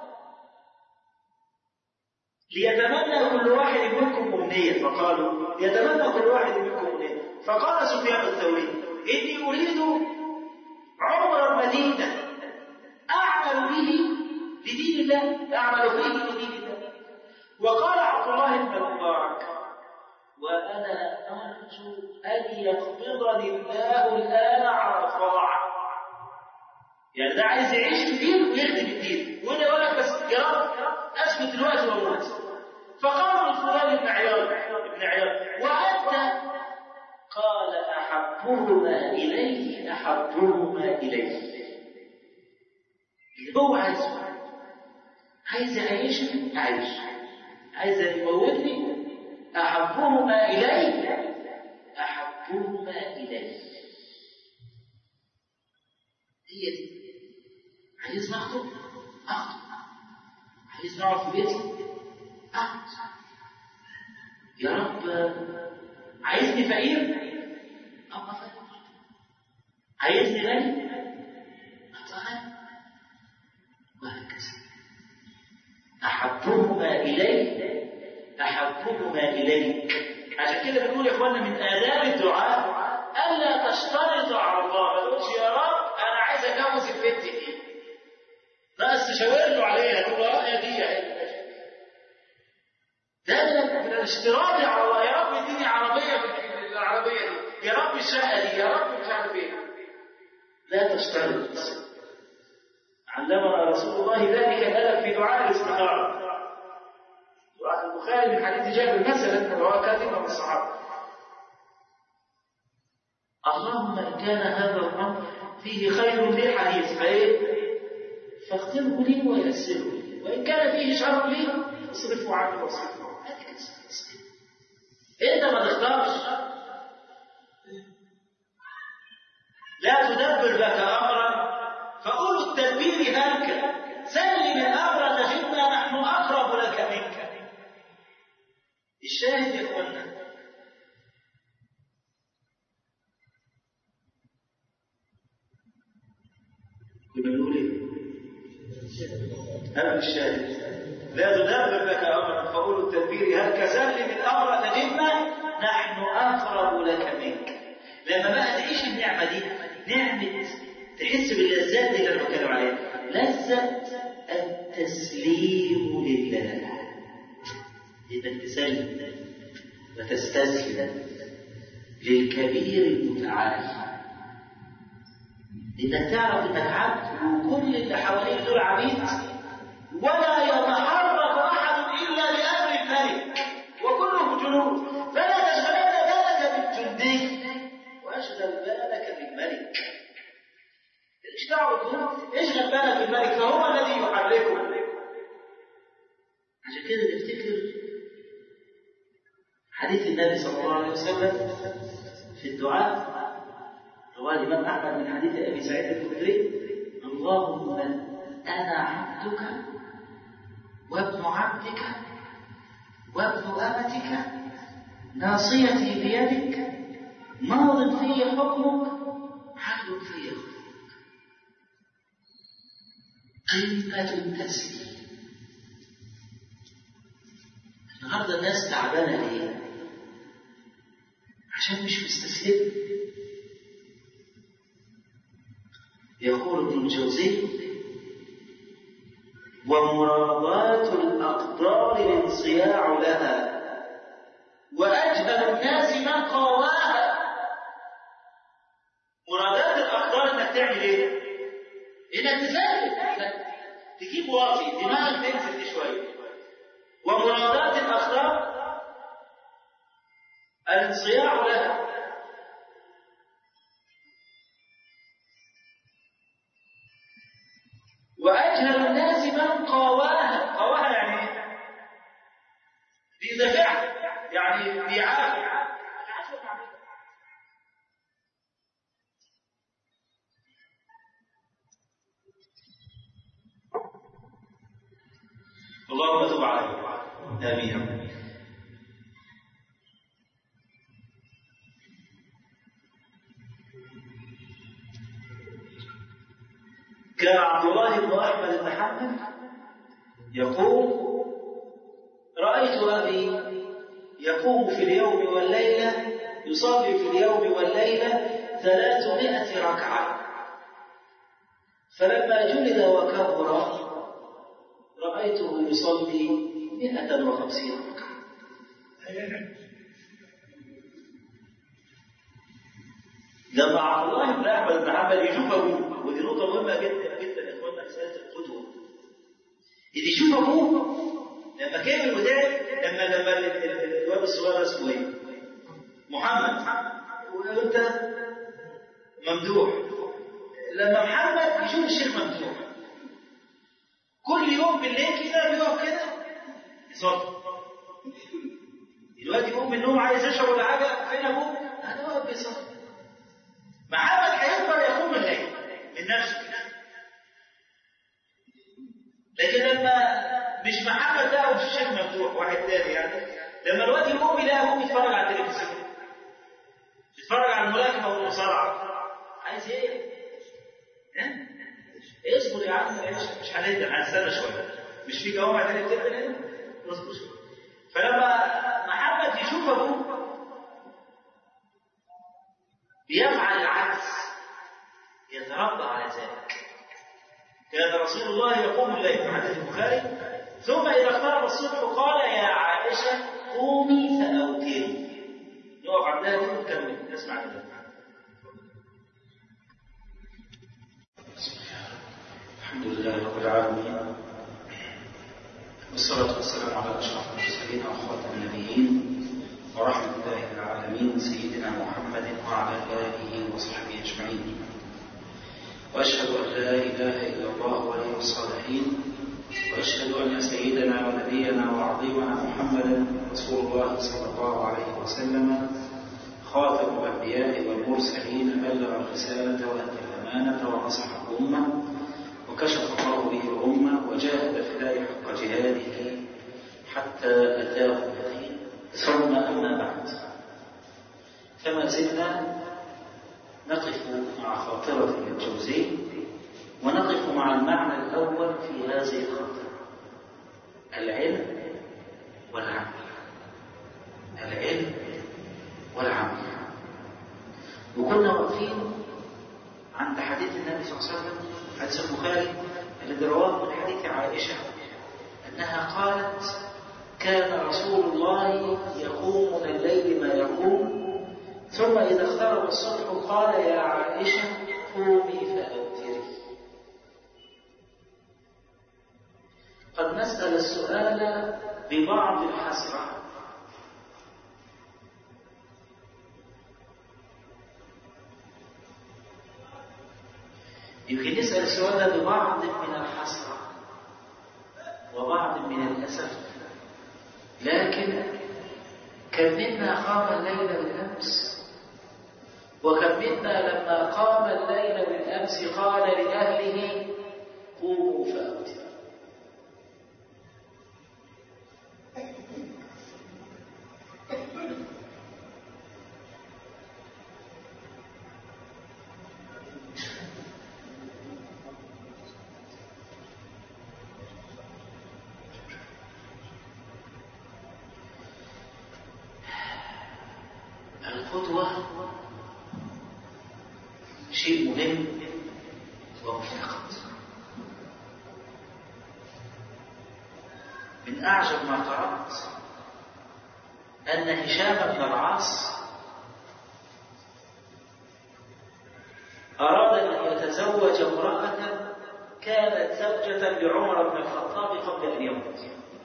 ليتمنى كل واحد منكم أمنية فقالوا ليتمنى كل واحد منكم أمنية فقال سفيان الثوري إني أريد عمرا مديدا أعمل به لدين الله أعمل به لدين الله وقال عبد الله بن المبارك وأنا أرجو أن يقبضني الله الآن على الطاعة يعني ده عايز يعيش في الدين ويخدم الدين وأنا يقول لك بس يا رب أثبت دلوقتي وأموت فقال الفلان بن عياض ابن عياض وأنت قال أحبهما إليه أحبهما إليه اللي هو عايزه عايز يعيشني أعيش عايز يموتني أحبهما إليه أحبهما إليه هي دي عايز نخطب أخطب عايز نقعد في بيتي أقعد يا رب عايزني فقير أبقى فقير عايزني غني أبقى غني وهكذا أحبهما إليه أحبهما إليك عشان كده بنقول يا إخوانا من آداب الدعاء ألا تشترط على الله ما تقولش يا رب أنا عايز أجوز البنت دي بس تشاور له عليها تقول له يا دي يا ده من الاشتراط على الله يا رب اديني عربية في العربية دي يا رب الشقة دي يا رب مش عارف ايه لا تشترط علمنا رسول الله ذلك الأدب في دعاء الاستخارة دعاء البخاري من حديث جابر مثلا رواه كثير من الصحابة اللهم إن كان هذا الأمر فيه خير لي حديث فإيه فاختره لي ويسره لي وإن كان فيه شر لي اصرفه عني واصرفه عنه هذه كده انت ما تختارش لا تدبر لك امرا فاولو التدبير هلك سلم الامر تجدنا نحن اقرب لك منك الشاهد يا اخوانا كنا بنقول ايه؟ قبل الشاهد لا تدبر لك امرا فقول التدبير هل كسلم الامر لجبنا نحن اقرب لك منك لما بقى تعيش النعمه دي نعمه تحس باللذات دي اللي انا بتكلم عليها لذه التسليم لله انك تسلم وتستسلم للكبير المتعال انك تعرف انك عبد وكل اللي حواليك دول عبيد ولا يتحرك احد الا لامر الملك وكلهم جنود فلا تشغلن بالك بالجندي واشغل بالك بالملك مش دعوه بالجنود اشغل بالك بالملك فهو الذي يحركه عشان كده نفتكر حديث النبي صلى الله عليه وسلم في الدعاء رواه الإمام أحمد من حديث أبي سعيد الخدري اللهم أنا عبدك وابن عبدك وابن أمتك ناصيتي بيدك ماض في حكمك عدل في حكمك كلمة تسليم النهارده الناس تعبانة ليه؟ عشان مش مستسلمة يقول ابن الجوزي ومراضاة الأقدار الانصياع لها وأجهل الناس من قواها مرادات الأقدار إنك تعمل إيه؟ إنك تسلم تجيب واطي دماغك تنزل شوية ومرادات الأقدار الانصياع لها وأجهل الناس من قواها قواها يعني ايه؟ بيدافعها يعني بيعافي اللهم تب علينا آمين كان عبد الله بن احمد بن حنبل يقول رايت ابي يقوم في اليوم والليله يصلي في اليوم والليله ثلاثمائة ركعة فلما جلد وكبر رأيته يصلي مئة وخمسين ركعة لما عبد الله بن احمد بن حنبل يشوف ابوه ودي نقطه مهمه جدا جدا يا اخوانا مساله القدوه اللي يشوف ابوه لما كبر وده لما لما الواد الصغير اسمه ايه؟ محمد وانت ممدوح لما محمد يشوف الشيخ ممدوح كل يوم بالليل كده بيقف كده يصلي الواد يقوم من النوم عايز يشرب ولا حاجه فين ابوه؟ انا واقف بيصلي محمد هيقدر يقوم الليل من نفسه لكن لما مش محمد ده ومش الشيخ مفتوح واحد تاني يعني لما الواد يقوم يلاقي ابوه بيتفرج على التلفزيون بيتفرج على الملاكمه والمصارعه عايز ايه؟ ها؟ اصبر يا عم مش هنقدر هنستنى شويه مش في جوامع تاني بتقفل هنا؟ اصبر شويه فلما محمد يشوف ابوه بيفعل العكس يتربى على ذلك كان رسول الله يقوم الليل في حديث البخاري ثم اذا اقترب الصبح قال يا عائشه قومي فاوتري نقف عندها دي ونكمل نسمع كده الحمد لله رب العالمين والصلاة والسلام على أشرف المرسلين وخاتم النبيين ورحمة الله للعالمين سيدنا محمد وعلى آله وصحبه أجمعين وأشهد أن لا إله إلا الله ولي الصالحين وأشهد أن سيدنا ونبينا وعظيمنا محمدا رسول الله صلى الله عليه وسلم خاتم الأنبياء والمرسلين بلغ الرسالة وأدى الأمانة ونصح الأمة وكشف الله به الأمة وجاهد في الله حق جهاده حتى أتاه اليقين ثم أما بعد كما زلنا نقف مع خاطرة ابن الجوزي ونقف العلم والعمل العلم والعمل وكنا واقفين عند حديث النبي صلى الله عليه وسلم حديث البخاري الذي رواه من حديث عائشة أنها قالت كان رسول الله يقوم من الليل ما يقوم ثم إذا اقترب الصبح قال يا عائشة قومي فأوتري قد نسأل السؤال ببعض الحسرة يمكن نسأل السؤال ببعض من الحسرة وبعض من الأسف لكن كم منا قام الليل بالأمس وكم منا لما قام الليل بالأمس قال لأهله قوموا فأوتروا القدوة شيء مهم ومفتقد من أعجب ما قرأت أن هشام بن العاص أراد أن يتزوج امرأة كانت زوجة لعمر بن الخطاب قبل أن يموت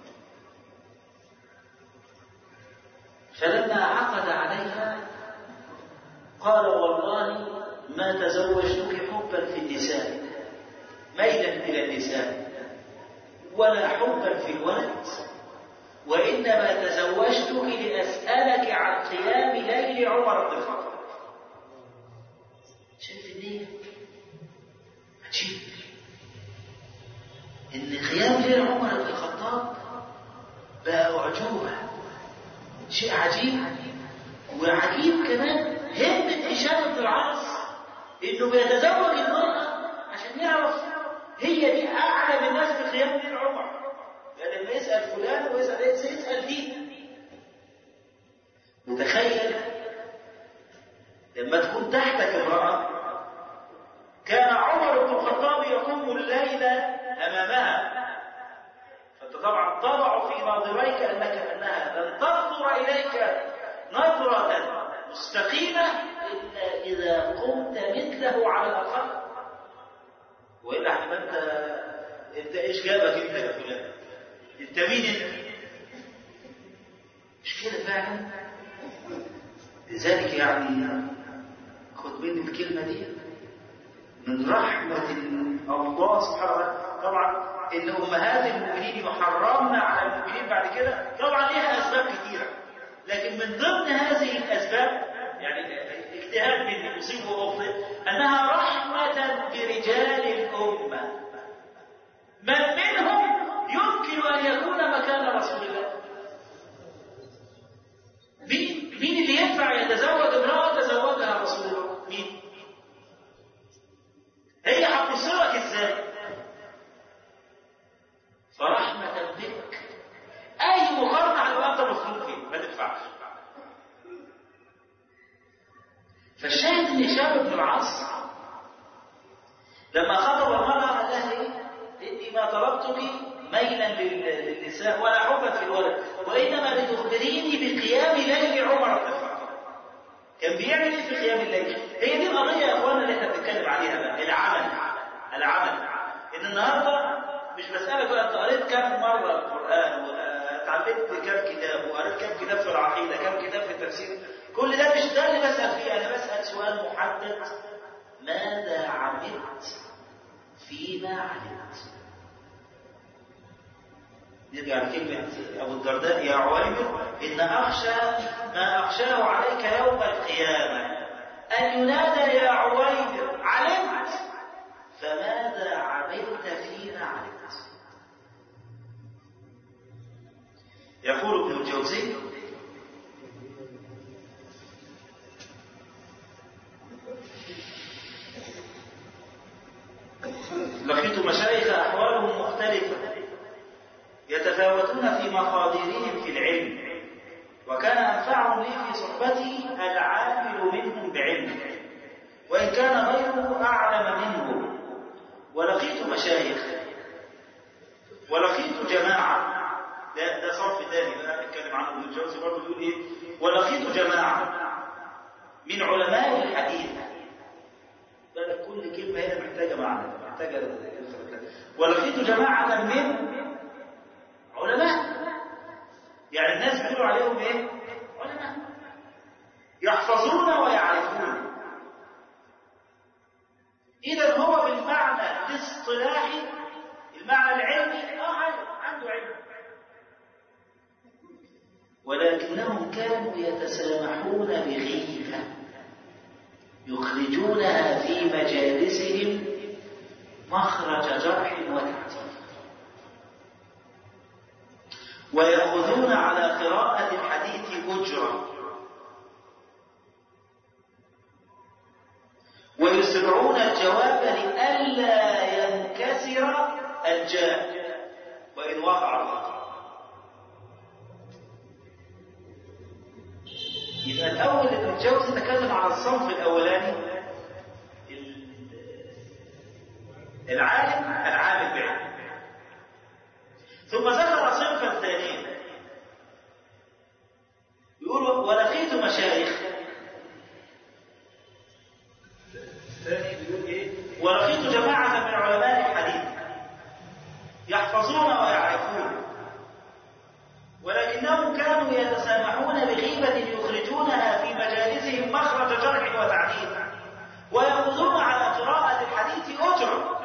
فلما عقد عليها قال والله ما تزوجتك حبا في النساء ميلا إلى النساء ولا حبا في الولد وإنما تزوجتك لأسألك عن قيام ليل عمر بن الخطاب شايف النية عجيب إن قيام ليل عمر بن الخطاب بقى أعجوبة شيء عجيب وعجيب كمان همة هشام بن العاص انه بيتزوج المرأة عشان يعرف هي دي اعلم الناس بقيام ليل عمر يعني لما يسأل فلان ويسأل ايه سيسأل دي متخيل لما تكون تحتك امرأة كان عمر بن الخطاب يقوم الليل امامها فانت طبعا تضع في ناظريك انك انها لن تنظر اليك نظرة مستقيمة إلا إذا قمت مثله على الأقل وإلا احنا أنت أنت إيش جابك أنت يا فلان؟ أنت مين أنت؟ مش كده فعلا؟ لذلك يعني خد مني الكلمة دي من رحمة الله سبحانه وتعالى طبعا إن أمهات المؤمنين يحرمن على المؤمنين بعد كده طبعا ليها أسباب كثيرة لكن من ضمن هذه الأسباب يعني اجتهاد من مصيب وأخطئ أنها رحمة برجال الأمة من منهم يمكن أن يكون مكان رسول الله مين مين اللي ينفع يتزوج امرأة تزوجها رسول الله مين هي هتبص لك ازاي فرحمة بك أي مقارنة هتبقى أنت مخلوق فيه ما تدفعش فالشاهد ان هشام بن العاص لما خطب المرأة قال لها ايه؟ اني ما طلبتك ميلا للنساء ولا حبا في الولد وانما لتخبريني بقيام ليل عمر بن الخطاب كان بيعمل ايه في قيام الليل؟ هي دي القضية يا اخوانا اللي احنا بنتكلم عليها بقى العمل العمل ان النهارده مش مسألة بقى انت قريت كم مرة القرآن واتعلمت كم كتاب وقريت كم كتاب في العقيدة كم كتاب في التفسير كل ده مش ده اللي بسأل فيه أنا بسأل سؤال محدد ماذا عملت فيما علمت نرجع لكلمة أبو الدرداء يا عويمر إن أخشى ما أخشاه عليك يوم القيامة أن ينادى يا عويمر علمت فماذا عملت فيما علمت يقول ابن الجوزي لقيت مشايخ أحوالهم مختلفة يتفاوتون في مقاديرهم في العلم وكان أنفعهم لي في صحبتي العامل منهم بعلم وإن كان غيره أعلم منه ولقيت مشايخ ولقيت جماعة ده, ده صرف ثاني بقى نتكلم عنه ابن الجوزي برضه بيقول ايه ولقيت جماعة من علماء الحديث ده كل كلمة هنا محتاجة معنى محتاجة ولقيت جماعة من علماء يعني الناس بيقولوا عليهم ايه علماء يحفظون ويعرفون اذا هو بالمعنى الاصطلاحي المعنى العلمي اه عنده علم ولكنهم كانوا يتسامحون بغيبة يخرجونها في مجالسهم مخرج جرح وتعديل ويأخذون على قراءة الحديث أجرة ويسرعون الجواب لئلا ينكسر الجاب وإن وقع الخطأ يبقى الأول ابن الجوزي تكلم على الصنف الأولاني العالم العالم بعلم ثم ذكر صنفا ثانيا يقول ولقيت مشايخ الثاني بيقول ايه ولقيت جماعة من علماء الحديث يحفظون ويعرفون ولكنهم كانوا يتسامحون بغيبة يخرجونها في مجالسهم مخرج جرح وتعديل ويأخذون على قراءة الحديث أجرة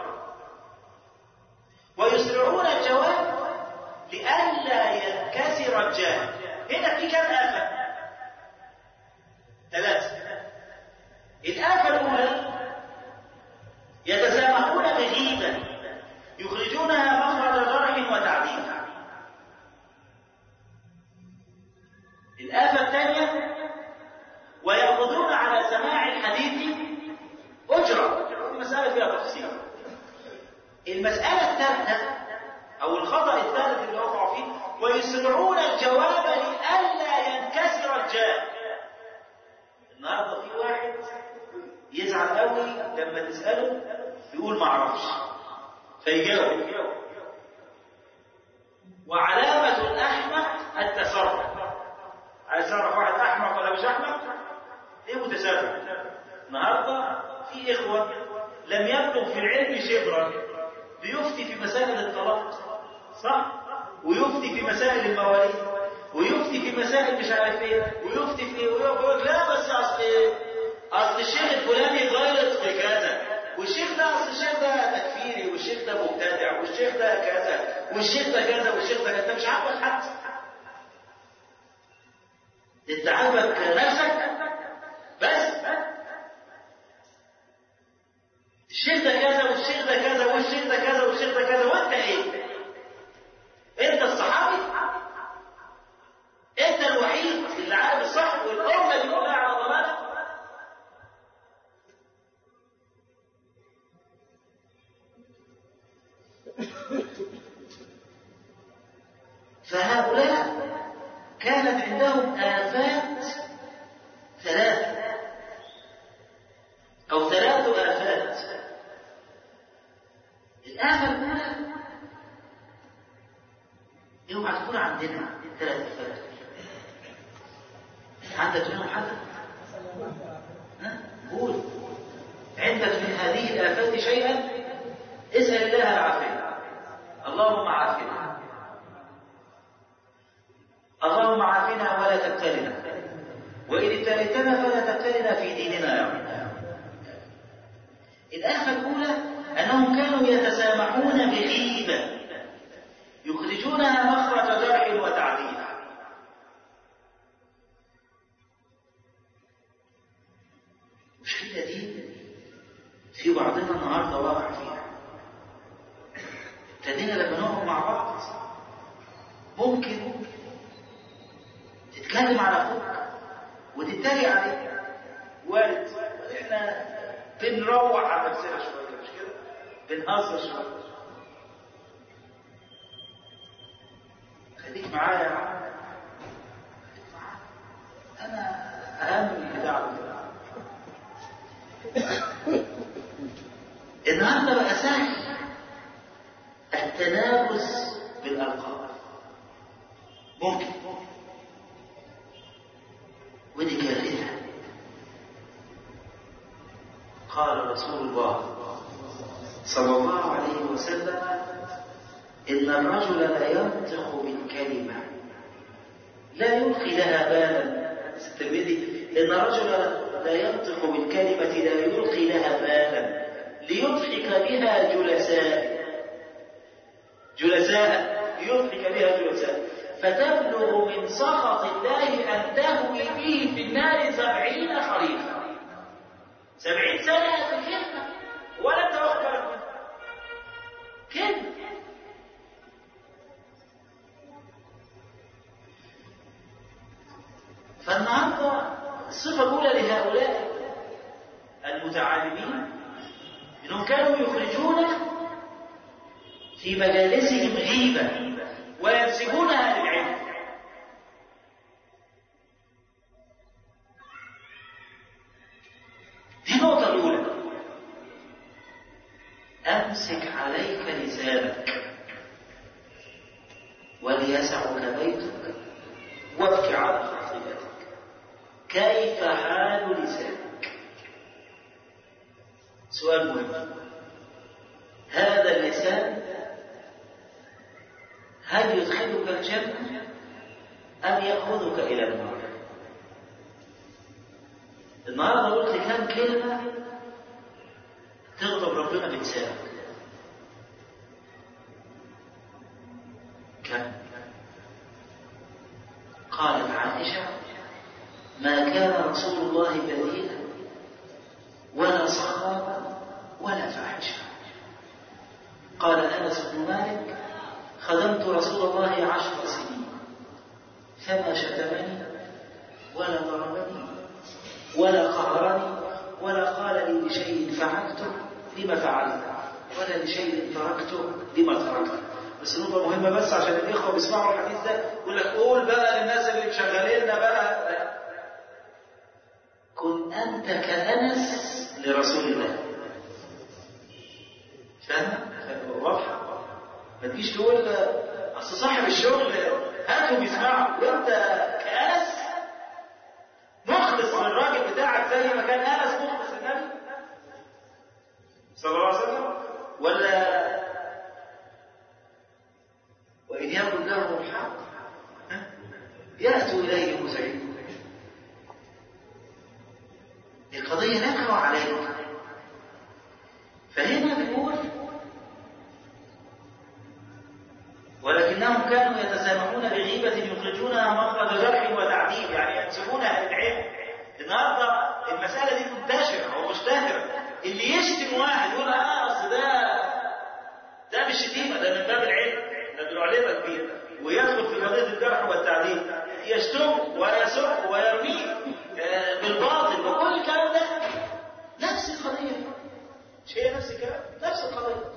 ويسرعون الجواب لئلا ينكسر الجاهل هنا في كم آفة ثلاثة الآفة الأولى يتسامحون بغيبة يخرجونها مخرج جرح وتعديل الآفة الثانية ويأخذون على سماع الحديث أجرة المسألة فيها تفصيل المسألة الثالثة أو الخطأ الثالث اللي وقعوا فيه ويسرعون الجواب لئلا ينكسر الجاب النهارده في واحد يزعل قوي لما تسأله يقول ما اعرفش فيجاوب وعلامة الأحمق التسرع عايز تعرف واحد أحمق ولا مش أحمق؟ ليه متسرع؟ النهارده في إخوة لم يبلغ في العلم شبرا بيفتي في مسائل الطلاق صح؟ ويفتي في مسائل المواليد ويفتي في مسائل مش عارف ايه ويفتي في ايه ويقول لا بس اصل ايه؟ اصل الشيخ الفلاني غلط في كذا والشيخ ده اصل الشيخ ده تكفيري والشيخ ده مبتدع والشيخ ده كذا والشيخ ده كذا والشيخ ده كذا انت مش عاجبك حد انت عاجبك نفسك بس الشيخ ده كذا والشيخ ده كذا والشيخ ده كذا والشيخ ده كذا وانت ايه انت الصحابي انت الوحيد اللي عارف الصح والامه اللي كلها على ضلالك فهؤلاء كانت عندهم آفات ثلاثة أو ثلاث آفات الآفة الأولى اوعى تكون عندنا ثلاث آفات عندك منهم حاجة؟ ها؟ قول عندك من هذه الآفات شيئا اسأل الله العافية اللهم عافنا اللهم عافنا ولا تبتلنا وإن ابتليتنا فلا تبتلنا في ديننا يا رب الآفة الأولى أنهم كانوا يتسامحون بغيبة يخرجونها مخرج جرح وتعديل المشكلة دي في بعضنا النهارده واقع فيها ابتدينا لما نقعد مع بعض ممكن تتكلم على اخوك وتتريق عليه وارد احنا بنروح على نفسنا شويه مش كده بنهزر شويه خليك معايا يا عم انا اهم من البتاع النهارده بقى سهل التنافس بالالقاب ممكن ودي كارثه قال رسول الله صلى الله عليه وسلم إن الرجل لا ينطق بالكلمة لا يلقي لها بالا الترمذي إن الرجل لا ينطق بالكلمة لا يلقي لها بالا ليضحك بها جلساء جلساء ليضحك بها جلساء فتبلغ من سخط الله أن تهوي به في النار سبعين خريفا سبعين سنة في الكلمة ولا انت واخد بالك منها كلمة فالنهارده الصفة الأولى لهؤلاء المتعالمين انهم كانوا يخرجون في مجالسهم غيبة وينسبونها للعلم دي النقطة الأولى أمسك عليك لسانك وليسعك بيتك وابك على خطيئتك كيف حال لسانك سؤال مهم هذا اللسان هل يدخلك الجنة أم يأخذك إلى النار النهارده قلت كام كلمة تغضب ربنا بلسانك كم قالت عائشة ما كان رسول الله بذيئا ولا صخابا ولا فاحشا قال انس بن مالك خدمت رسول الله عشر سنين فما شتمني ولا ضربني ولا قهرني ولا قال لي لشيء فعلته لما فعلت ولا لشيء تركته لما تركته بس نقطة مهمة بس عشان الإخوة بيسمعوا الحديث ده يقول لك قول بقى للناس اللي مشغليننا بقى لا. كن أنت كأنس لرسول الله فاهم؟ واضحة ما تجيش تقول أصل صاحب الشغل هاتهم يسمعوا وأنت كأنس مخلص للراجل بتاعك زي ما كان أنس مخلص للنبي صلى الله عليه وسلم ولا وإن يكن لهم الحق يأتوا إليه مسعدون القضية لك وعليك فهنا بنقول ولكنهم كانوا يتسامحون بغيبة يخرجونها مخرج جرح وتعديل يعني ينسبونها للعلم النهارده المسألة دي منتشرة ومشتهرة اللي يشتم واحد يقول اه اصل ده ده مش شتيمة ده من باب العلم ده بنعلمك بيه ويدخل في قضية الجرح والتعديل يشتم ويسب ويرميه بالباطل وكل الكلام ده نفس القضية مش هي نفس الكلام نفس القضية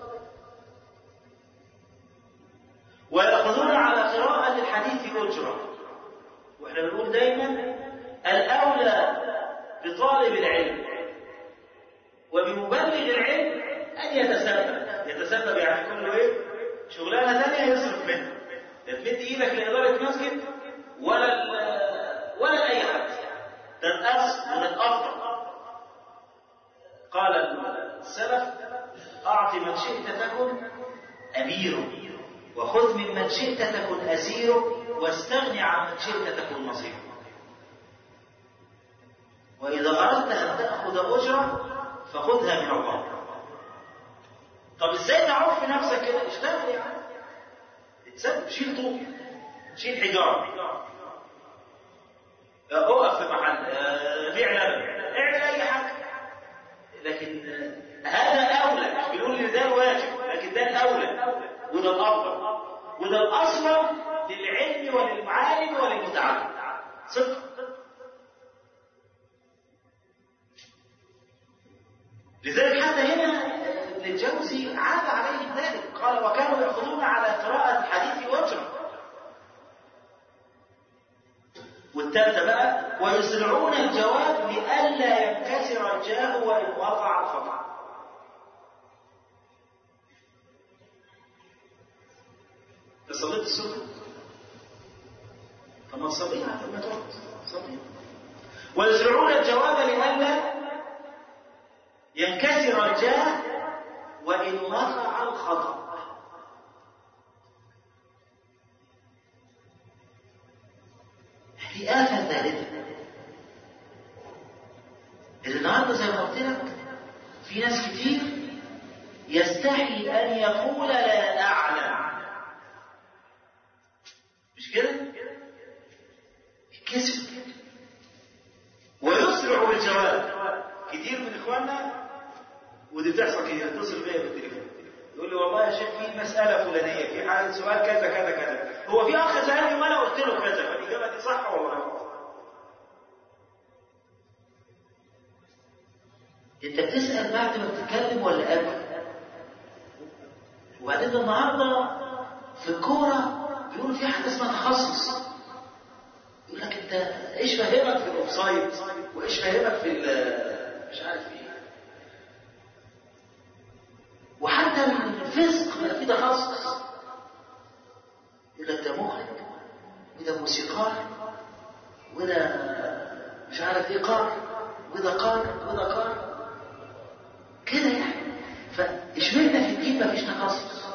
ويأخذون على قراءة الحديث أجرة واحنا بنقول دايما الأولى بطالب العلم وبمبلغ العلم أن يتسبب يتسبب يعني كله إيه؟ شغلانة ثانية يصرف منها لا تمد إيدك لإدارة مسجد ولا ولا لأي حد ده الأصل وده الأفضل قال السلف أعط من شئت تكن أميره وخذ ممن شئت تكن أسيره واستغني عن من شئت تكن مصيره وإذا أردت أن تأخذ أجرة فخذها من الله طب ازاي تعرف في نفسك كده اشتغل يا عم اتسد شيل طوب شيل حجاره اقف في محل بيع لبن اعمل اي حاجه لكن هذا اولى مش بنقول ان ده الواجب لكن ده الاولى وده الافضل وده الاصل للعلم وللمعالم وللمتعلم صدق لذلك حتى هنا ابن الجوزي عاد عليه ذلك قال وكانوا يأخذون على قراءة الحديث وجرا والثالثة بقى ويسرعون الجواب لئلا ينكسر الجاه وإن وقع الخطأ صليت السنة فما تصليها ثم ترد صليها ويسرعون الجواب لئلا ينكسر الجاه وإن وقع الخطأ في آفة ثالثة النهارده زي ما قلت لك في ناس كتير يستحي أن يقول لا أعلم مش كده؟ كسب ويسرع بالجواب كتير من إخواننا ودي بتحصل كتير يتصل بيا بالتليفون يقول لي والله يا شيخ في مسألة فلانية في حال سؤال كذا كذا كذا هو في أخ سألني وأنا قلت له كذا فالإجابة دي صح ولا غلط؟ أنت بتسأل بعد ما بتتكلم ولا قبل؟ وبعدين النهارده في الكورة بيقولوا في حاجة اسمها تخصص يقول لك أنت إيش فاهمك في الأوفسايد وإيش فاهمك في مش عارف إيه وحتى الفسق بقى في تخصص يقول لك ده مخرج وده موسيقار وده مش عارف ايه قار وده قار وده قار كده يعني فاشمعنا في الدين مفيش تخصص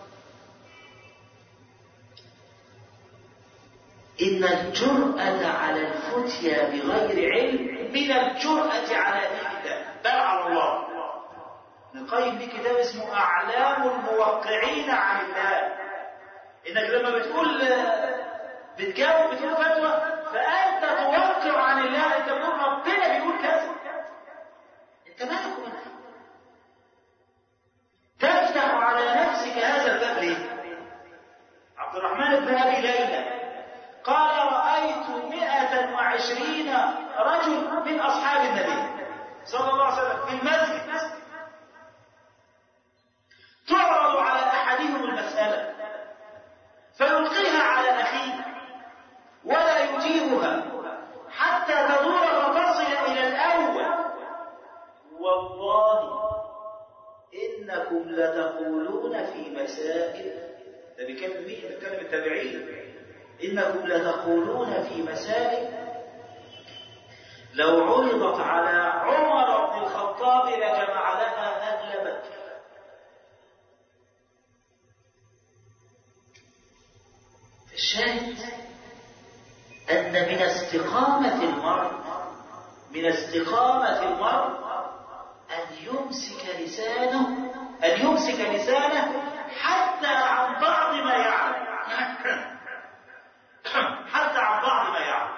إن الجرأة على الفتيا بغير علم من الجرأة على دين الله بل على الله ابن القيم ليه كتاب اسمه أعلام الموقعين عن الله إنك لما بتقول بتجاوب بتقول فتوى فأنت توقع عن الله أنت بتقول ربنا بيقول كذا أنت مالك منها تفتح على نفسك هذا الباب ليه؟ عبد الرحمن بن أبي ليلى قال رأيت مئة وعشرين رجل من أصحاب النبي صلى الله عليه وسلم في المسجد تعرض على أحدهم المسألة فيلقيها على أخيه ولا يجيبها حتى تدور فتصل إلى الأول والله إنكم لتقولون في مسائل ده بيكلم مين؟ بيكلم التابعين إنكم لتقولون في مسائل لو عرضت على عمر بن الخطاب لجمع لها أهل مكة الشاهد أن من استقامة المرء من استقامة المرء أن يمسك لسانه أن يمسك لسانه حتى عن بعض ما يعلم حتى عن بعض ما يعلم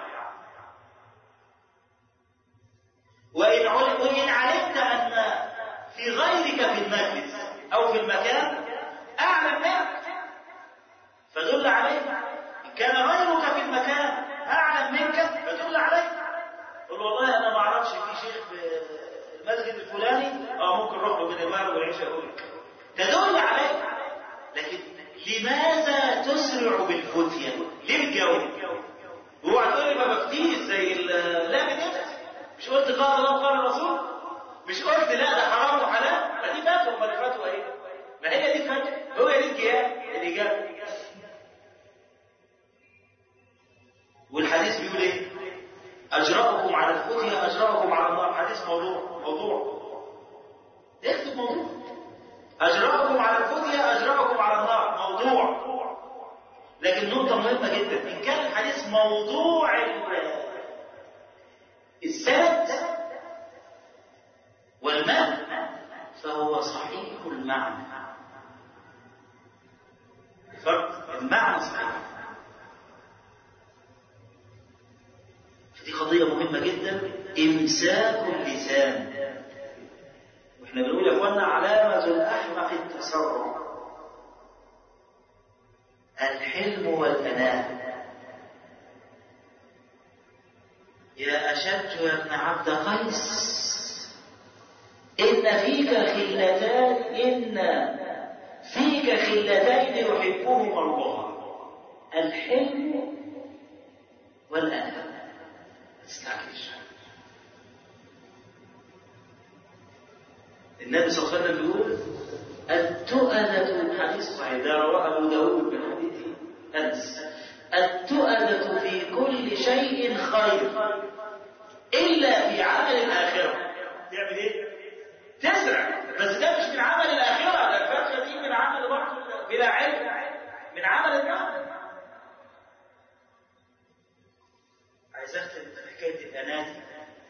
وإن وإن علمت أن في غيرك في المجلس أو في المكان أعلم منك فدل عليه إن كان غيرك في المكان أعلم منك فدل عليه قل والله أنا ما أعرفش في شيخ في المسجد الفلاني أو ممكن روح له من المغرب والعشاء يقول لك تدل عليه لكن لماذا تسرع بالفتية؟ ليه بتجاوب؟ هو هتقول لي ما بفتيش زي لا بتفتي مش قلت قال الله قال الرسول؟ مش قلت لا ده حرام وحلال؟ ما دي فتوى ما دي فتوى ايه؟ ما هي دي فتوى هو دي الجهاد الإجابة والحديث بيقول ايه؟ أجرأكم على الفتية أجرأكم على الله حديث موضوع موضوع اكتب موضوع أجرأكم على الفتية أجرأكم على النار موضوع لكن نقطة مهمة جدا إن كان الحديث موضوع السند والمعنى فهو صحيح المعنى فرق المعنى صحيح دي قضية مهمة جدا إمساك اللسان واحنا بنقول يا اخوانا علامة الأحمق التسرع الحلم والأناة يا أشج يا ابن عبد قيس إن فيك خلتان إن فيك خلتين يحبهما الله الحلم والأناة تستعجلش النبي صلى الله عليه وسلم بيقول التؤدة حديث صحيح ده رواه أبو داود من حديث أنس التؤدة في كل شيء خير إلا في عمل الآخرة تعمل إيه؟ تزرع بس ده مش من عمل الآخرة ده الفرخة دي من عمل برضه بلا علم من عمل النار عايز أختم حكاية الأناتي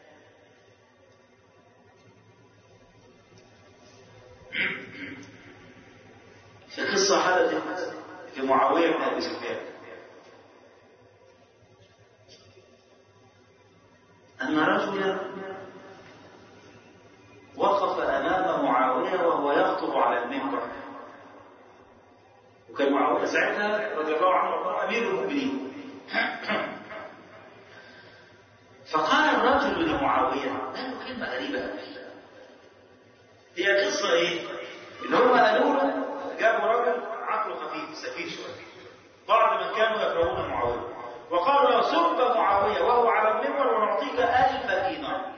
في قصة حدثت في معاوية بن أبي سفيان أن رجلا وقف أمام معاوية وهو يخطب على المنبر وكان معاوية ساعتها رضي الله عنه وارضاه أمير المؤمنين فقال الرجل لمعاوية قال له كلمة غريبة أوي هي قصة إيه؟ إن هم قالوا له جابوا رجل عقله خفيف سفيه شوية بعض من كانوا يكرهون معاوية وقالوا له سب معاوية وهو على المنبر ونعطيك ألف دينار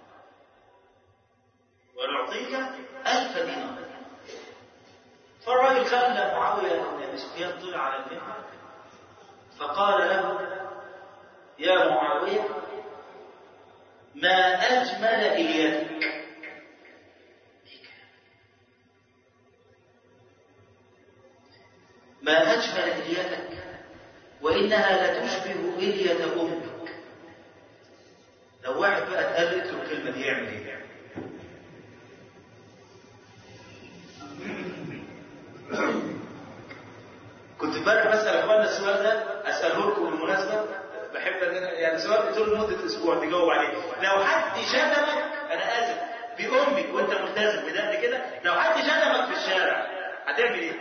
ونعطيك ألف دينار فالراجل خلى معاوية بن أبي سفيان طلع على المنبر فقال له يا معاوية ما أجمل إليتك ما أجمل إليتك وإنها لتشبه إلية أمك لو واحد بقى اتقال له الكلمة دي يعمل إيه؟ كنت امبارح بسأل اخواننا السؤال ده اساله لكم بالمناسبه بحب ان انا يعني سؤال قلت له لمده اسبوع تجاوب عليه لو حد شتمك انا اسف بامك وانت ملتزم بده كده لو حد شتمك في الشارع هتعمل ايه؟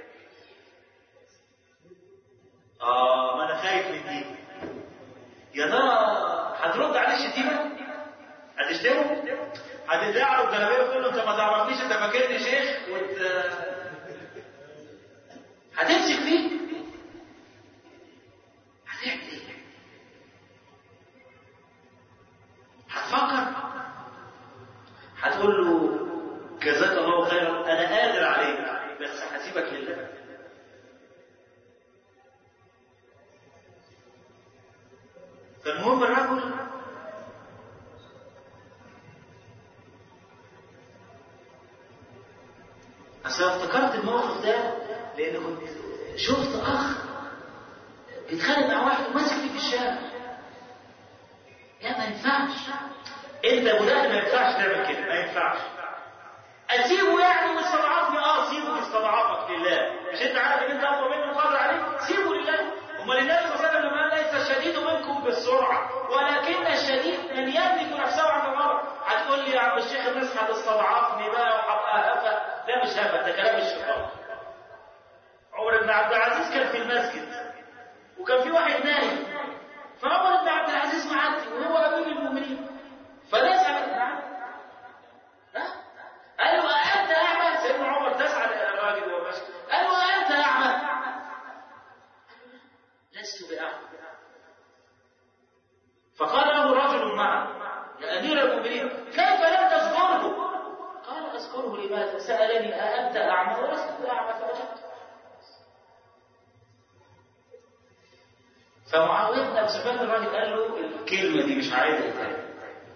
اه ما انا خايف من دي يا ترى هترد عليه الشتيمه؟ هتشتمه؟ هتدعي له الجلابيه وتقول له انت ما تعرفنيش انت فاكرني شيخ وت... هتمسك فيه هتعمل ايه هتفكر هتقول له جزاك الله خيرا انا قادر عليك بس هسيبك لله فالمهم الرجل اصل افتكرت الموقف ده لان كنت شفت اخ بيتخانق مع واحد وماسك فيه في الشارع يا ما ينفعش انت مدرب ما ينفعش تعمل كده ما ينفعش اسيبه يعني واستضعفني اه سيبه يستضعفك لله مش انت عارف ان انت اقوى منه قادر عليه سيبه لله امال النبي صلى الله عليه وسلم لما قال ليس الشديد منكم بالسرعه ولكن الشديد من يملك نفسه عند الله هتقول لي يا عم الشيخ الناس هتستضعفني بقى وهبقى هفه ده مش هفه ده كلام الشيطان عمر بن عبد العزيز كان في المسجد وكان في واحد نايم فعمر بن عبد العزيز معدي وهو امير المؤمنين فداس على ابن عبد قال له أأنت أعمى؟ سيدنا عمر داس على الراجل وهو ماشي قال له أأنت أعمى؟ لست بأعمى فقال له رجل معه يا أمير المؤمنين كيف لم تذكره؟ قال أذكره لماذا؟ سألني أأنت أعمى؟ ولست بأعمى فوجدت فمعاوية بن أبي سفيان الراجل قال له الكلمة دي مش عايزها تاني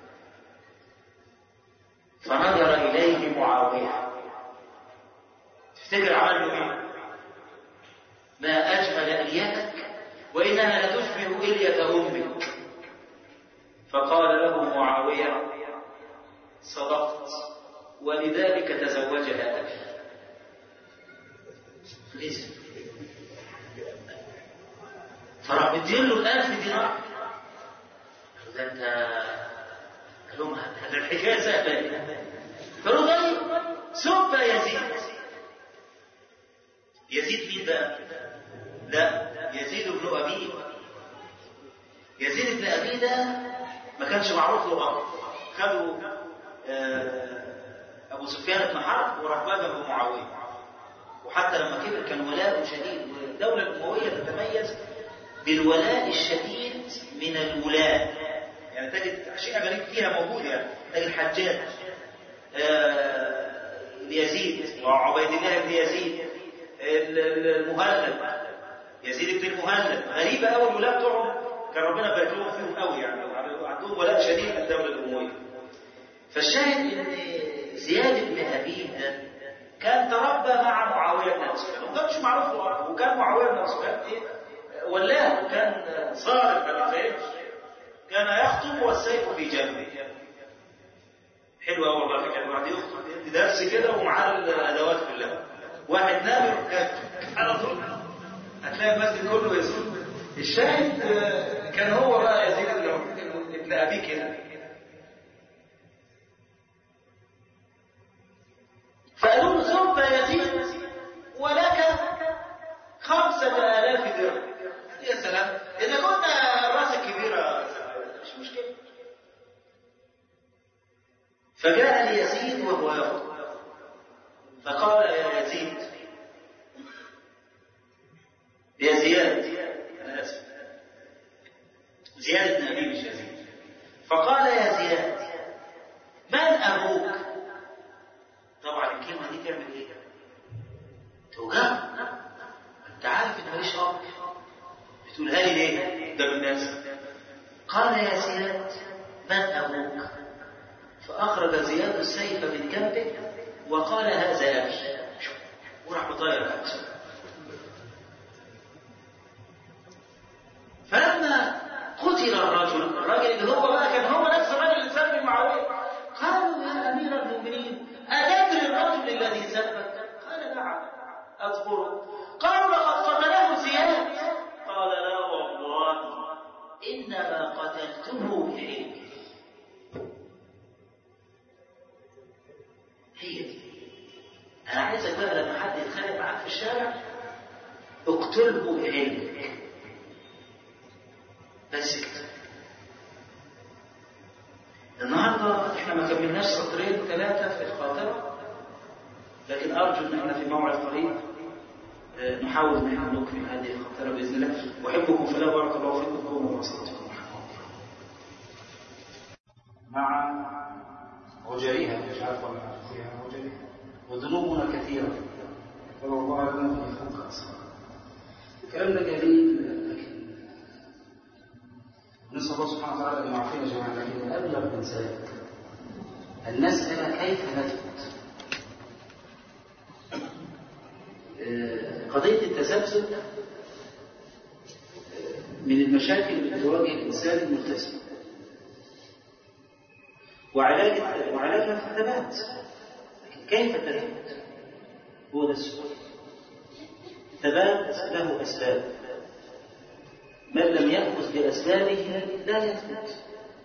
فنظر إليه معاوية تفتكر عمل له ايه؟ ما أجمل إليتك وإنها لتشبه إلية أمك فقال له معاوية صدقت ولذلك تزوجها أبي ليس فراح مدين له الألف دينار ده أنت قال لهم هذا الحكاية سهلة فقالوا طيب سب يزيد يزيد مين بقى؟ لا يزيد بن أبي يزيد بن أبي ده ما كانش معروف له أمر خدوا أبو سفيان بن حرب وراح بقى معاوية وحتى لما كبر كان ولاء شديد والدولة الأموية تتميز بالولاء الشديد من الولاة يعني تجد شيء غريب فيها موجود يعني تجد حجاج آه يزيد وعبيد الله بن يزيد المهلب يزيد بن المهلب غريبة أوي الولاء بتوعهم كان ربنا بارك لهم فيهم قوي يعني عندهم ولاء شديد للدولة الأموية فالشاهد إن زياد بن أبيه ده كان تربى مع معاوية بن أبي سفيان وما كانش معروف له وكان معاوية بن أبي سفيان إيه ولاه وكان صارف ما بيفهمش كان يخطب والسيف في جنبه حلو قوي والله فكره الواحد يخطب يدي درس كده ومعاه الادوات كلها واحد نام على طول هتلاقي المسجد كله يسجد الشاهد كان هو بقى يزيد ابن ابيه كده فقالوا له ثم يزيد ولك خمسة آلاف درهم يا سلام إذا كنا الراس الكبيرة مش مشكلة فجاء ليزيد وهو يخطب فقال يا يزيد يا زياد أنا آسف زياد بن أبي مش يزيد فقال يا زياد من أبوك طبعا الكلمة دي تعمل إيه؟ توجع أنت عارف إن ماليش أب بتقولها لي ليه؟ قدام الناس قال يا زياد من أبوك؟ فأخرج زياد السيف من جنبه وقال هذا أبي وراح مطير نفسه فلما قتل الرجل الرجل اللي هو بقى كان هو نفس الرجل اللي سب معاويه قالوا يا امير المؤمنين اتدري الرجل الذي سبك قال نعم اذكره قالوا لقد قتله زياد قال لا والله انما قتلته بعلمه هي دي انا عايزك بقى لما حد يتخانق معاك في الشارع اقتله بعلمك بس كده النهارده احنا ما كملناش سطرين ثلاثه في الخاطره لكن ارجو ان احنا في موعد قريب نحاول ان احنا نكمل هذه الخاطره باذن الله احبكم فلا بارك الله فيكم قوموا وصلاتكم مع وجريها مش عارف ولا فيها وجريها وذنوبنا كثيره والله لنا في فوق اصلا الكلام ده جميل نسأل الله سبحانه وتعالى أن يعافينا جميعا لكن أبلغ من ذلك أن نسأل كيف نثبت قضية التسلسل من المشاكل اللي تواجه الإنسان الملتزم وعلاج وعلاجها في الثبات لكن كيف تثبت؟ هو ده السؤال الثبات له أسباب من لم يأخذ بأسبابه لا يثبت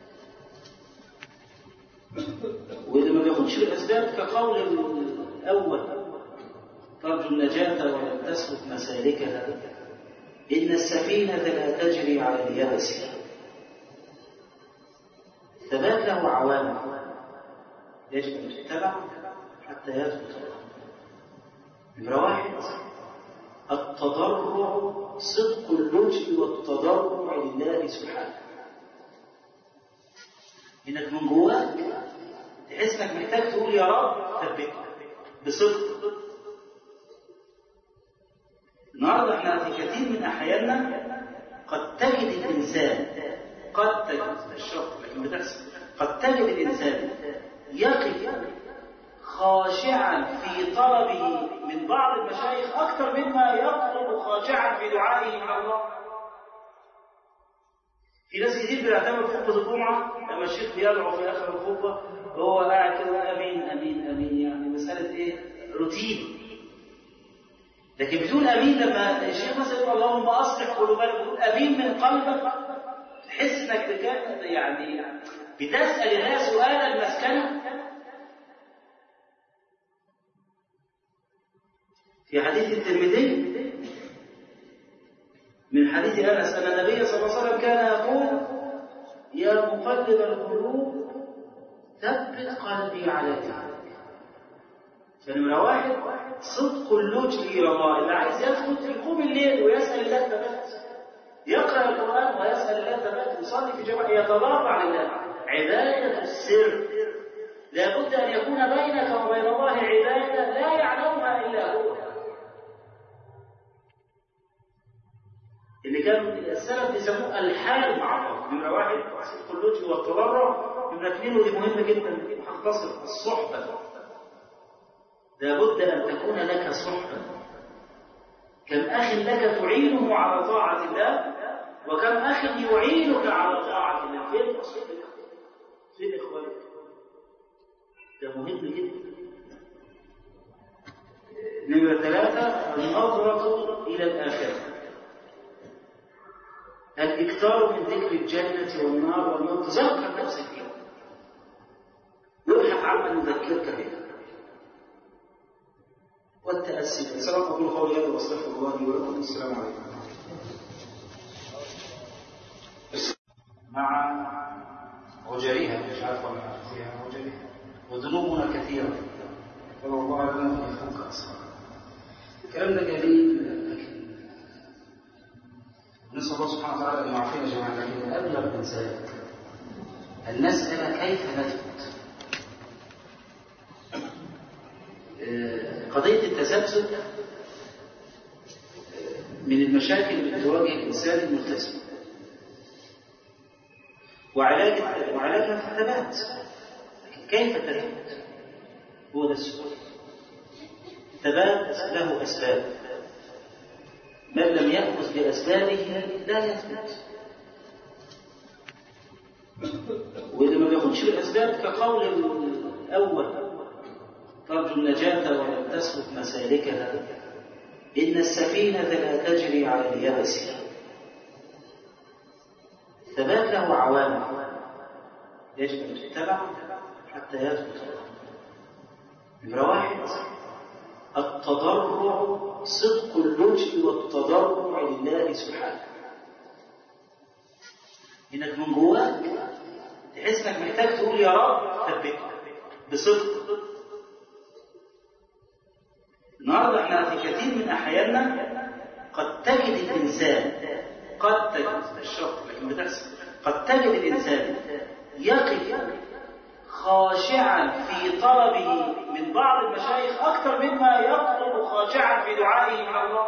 وإذا ما بياخدش بالأسباب كقول الأول ترجو النجاة ولم تسلك مسالكها إن السفينة لا تجري على اليابس الثبات له عوامل يجب أن تتبع حتى يثبت نمرة واحد التضرع صدق اللجء والتضرع لله سبحانه انك من جواك تحس انك محتاج تقول يا رب ثبتني بصدق النهارده احنا في كثير من احياننا قد تجد الانسان قد تجد الشرط لكن بتحصل قد تجد الانسان يقف خاشعا في طلبه من بعض المشايخ أكثر مما يطلب خاشعا في دعائه مع الله في ناس كتير بيعتمد خطبة الجمعة لما الشيخ بيدعو في آخر الخطبة وهو قاعد كده أمين أمين أمين يعني مسألة إيه؟ روتين لكن بتقول أمين لما الشيخ مثلا يقول اللهم أصلح قلوبنا بتقول أمين من قلبك تحس إنك يعني بتسأل الله سؤال المسكنة في حديث الترمذي من حديث انس ان النبي صلى الله عليه وسلم كان يقول يا مقلب القلوب ثبت قلبي على دينك فنمرة واحد صدق اللجء إلى الله اللي عايز يثبت يقوم الليل ويسأل الله الثبات يقرأ القرآن ويسأل الله ثبات يصلي في جماعة يتضرع لله عبادة السر لابد أن يكون بينك وبين الله عبادة لا يعلمها إلا هو اللي كان السلف بيسموه الحال مع الله نمرة واحد صدق اللطف والتضرع نمرة اثنين ودي مهمة جدا هختصر الصحبة لابد أن تكون لك صحبة كم أخ لك تعينه على طاعة الله وكم أخ يعينك على طاعة الله فين صدق فين إخوانك ده مهم جدا نمرة ثلاثة النظرة إلى الآخرة الإكثار من ذكر الجنة والنار والموت تذكر نفسك بها وابحث عمن يذكرك بها والتأسي السلام أقول قولي هذا واستغفر الله لي ولكم السلام عليكم مع وجريها مش عارف ولا فيها وجريها وذنوبنا كثيرة فالله لنا في يخوك أصلا الكلام ده جميل لكن نسأل الله سبحانه وتعالى أن يعافينا جميعا لكن أبلغ من ذلك أن نسأل كيف نثبت قضية التسلسل من المشاكل اللي بتواجه الإنسان الملتزم وعلاج وعلاجها في الثبات لكن كيف تثبت؟ هو ده السؤال الثبات له أسباب من لم يأخذ بأسبابه لا يثبت واللي ما بياخدش بالأسباب كقول الأول ترجو النجاة ولم تسلك مسالكها إن السفينة لا تجري على اليبس الثبات له عوامل يجب أن تتبع حتى يثبت نمرة واحد التضرع صدق اللجء والتضرع لله سبحانه انك من جواك تحس انك محتاج تقول يا رب ثبتني بصدق النهارده احنا في كثير من احياننا قد تجد الانسان قد تجد الشرط لكن بتحصل قد تجد الانسان يقف خاشعا في طلبه من بعض المشايخ اكثر مما يطلب خاشعا في دعائه مع الله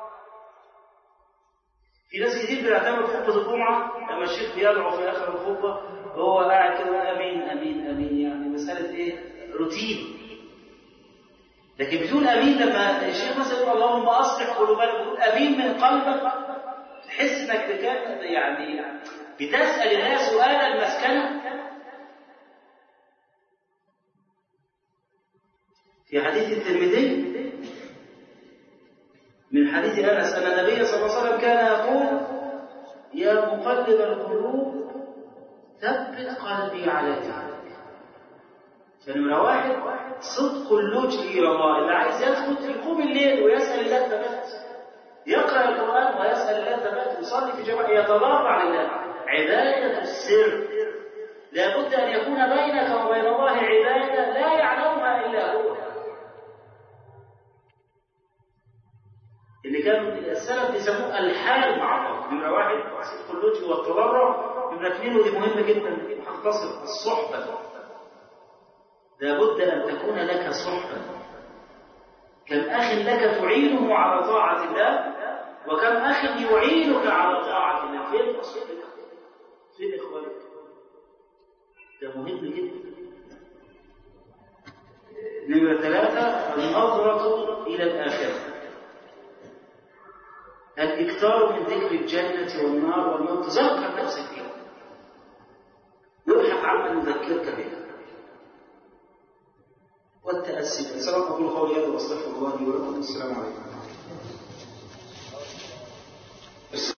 في ناس كتير بيعتمد خطبه الجمعه لما الشيخ بيدعو في اخر الخطبه وهو قاعد كده امين امين امين يعني مساله ايه روتين لكن بتقول امين لما الشيخ مثلا يقول اللهم اصلح قلوبنا بتقول امين من قلبك تحس انك بكام يعني بتسال الله سؤال المسكنه في حديث الترمذي من حديث انس ان النبي صلى الله عليه وسلم كان يقول يا مقلب القلوب ثبت قلبي على دينك فنمرة واحد صدق اللجء إلى الله اللي عايز يثبت يقوم الليل ويسأل الله ثبات يقرأ القرآن ويسأل الله ثبات يصلي في جماعة يتضرع لله عبادة السر لابد أن يكون بينك وبين الله عبادة لا يعلمها إلا هو اللي كان السلف بيسموه الحال مع الله نمرة واحد صدق اللجء والتضرع نمرة اثنين ودي مهمة جدا هختصر الصحبة لابد أن تكون لك صحبة كم أخ لك تعينه على طاعة الله وكم أخ يعينك على طاعة الله فين صحبتك فين إخوانك ده مهم جدا نمرة ثلاثة النظرة إلى الآخرة الإكثار من ذكر الجنة والنار والموت تذكر نفسك بها وابحث عمن يذكرك بها والتأسي السلام أقول قولي هذا واستغفر الله لي ولكم السلام عليكم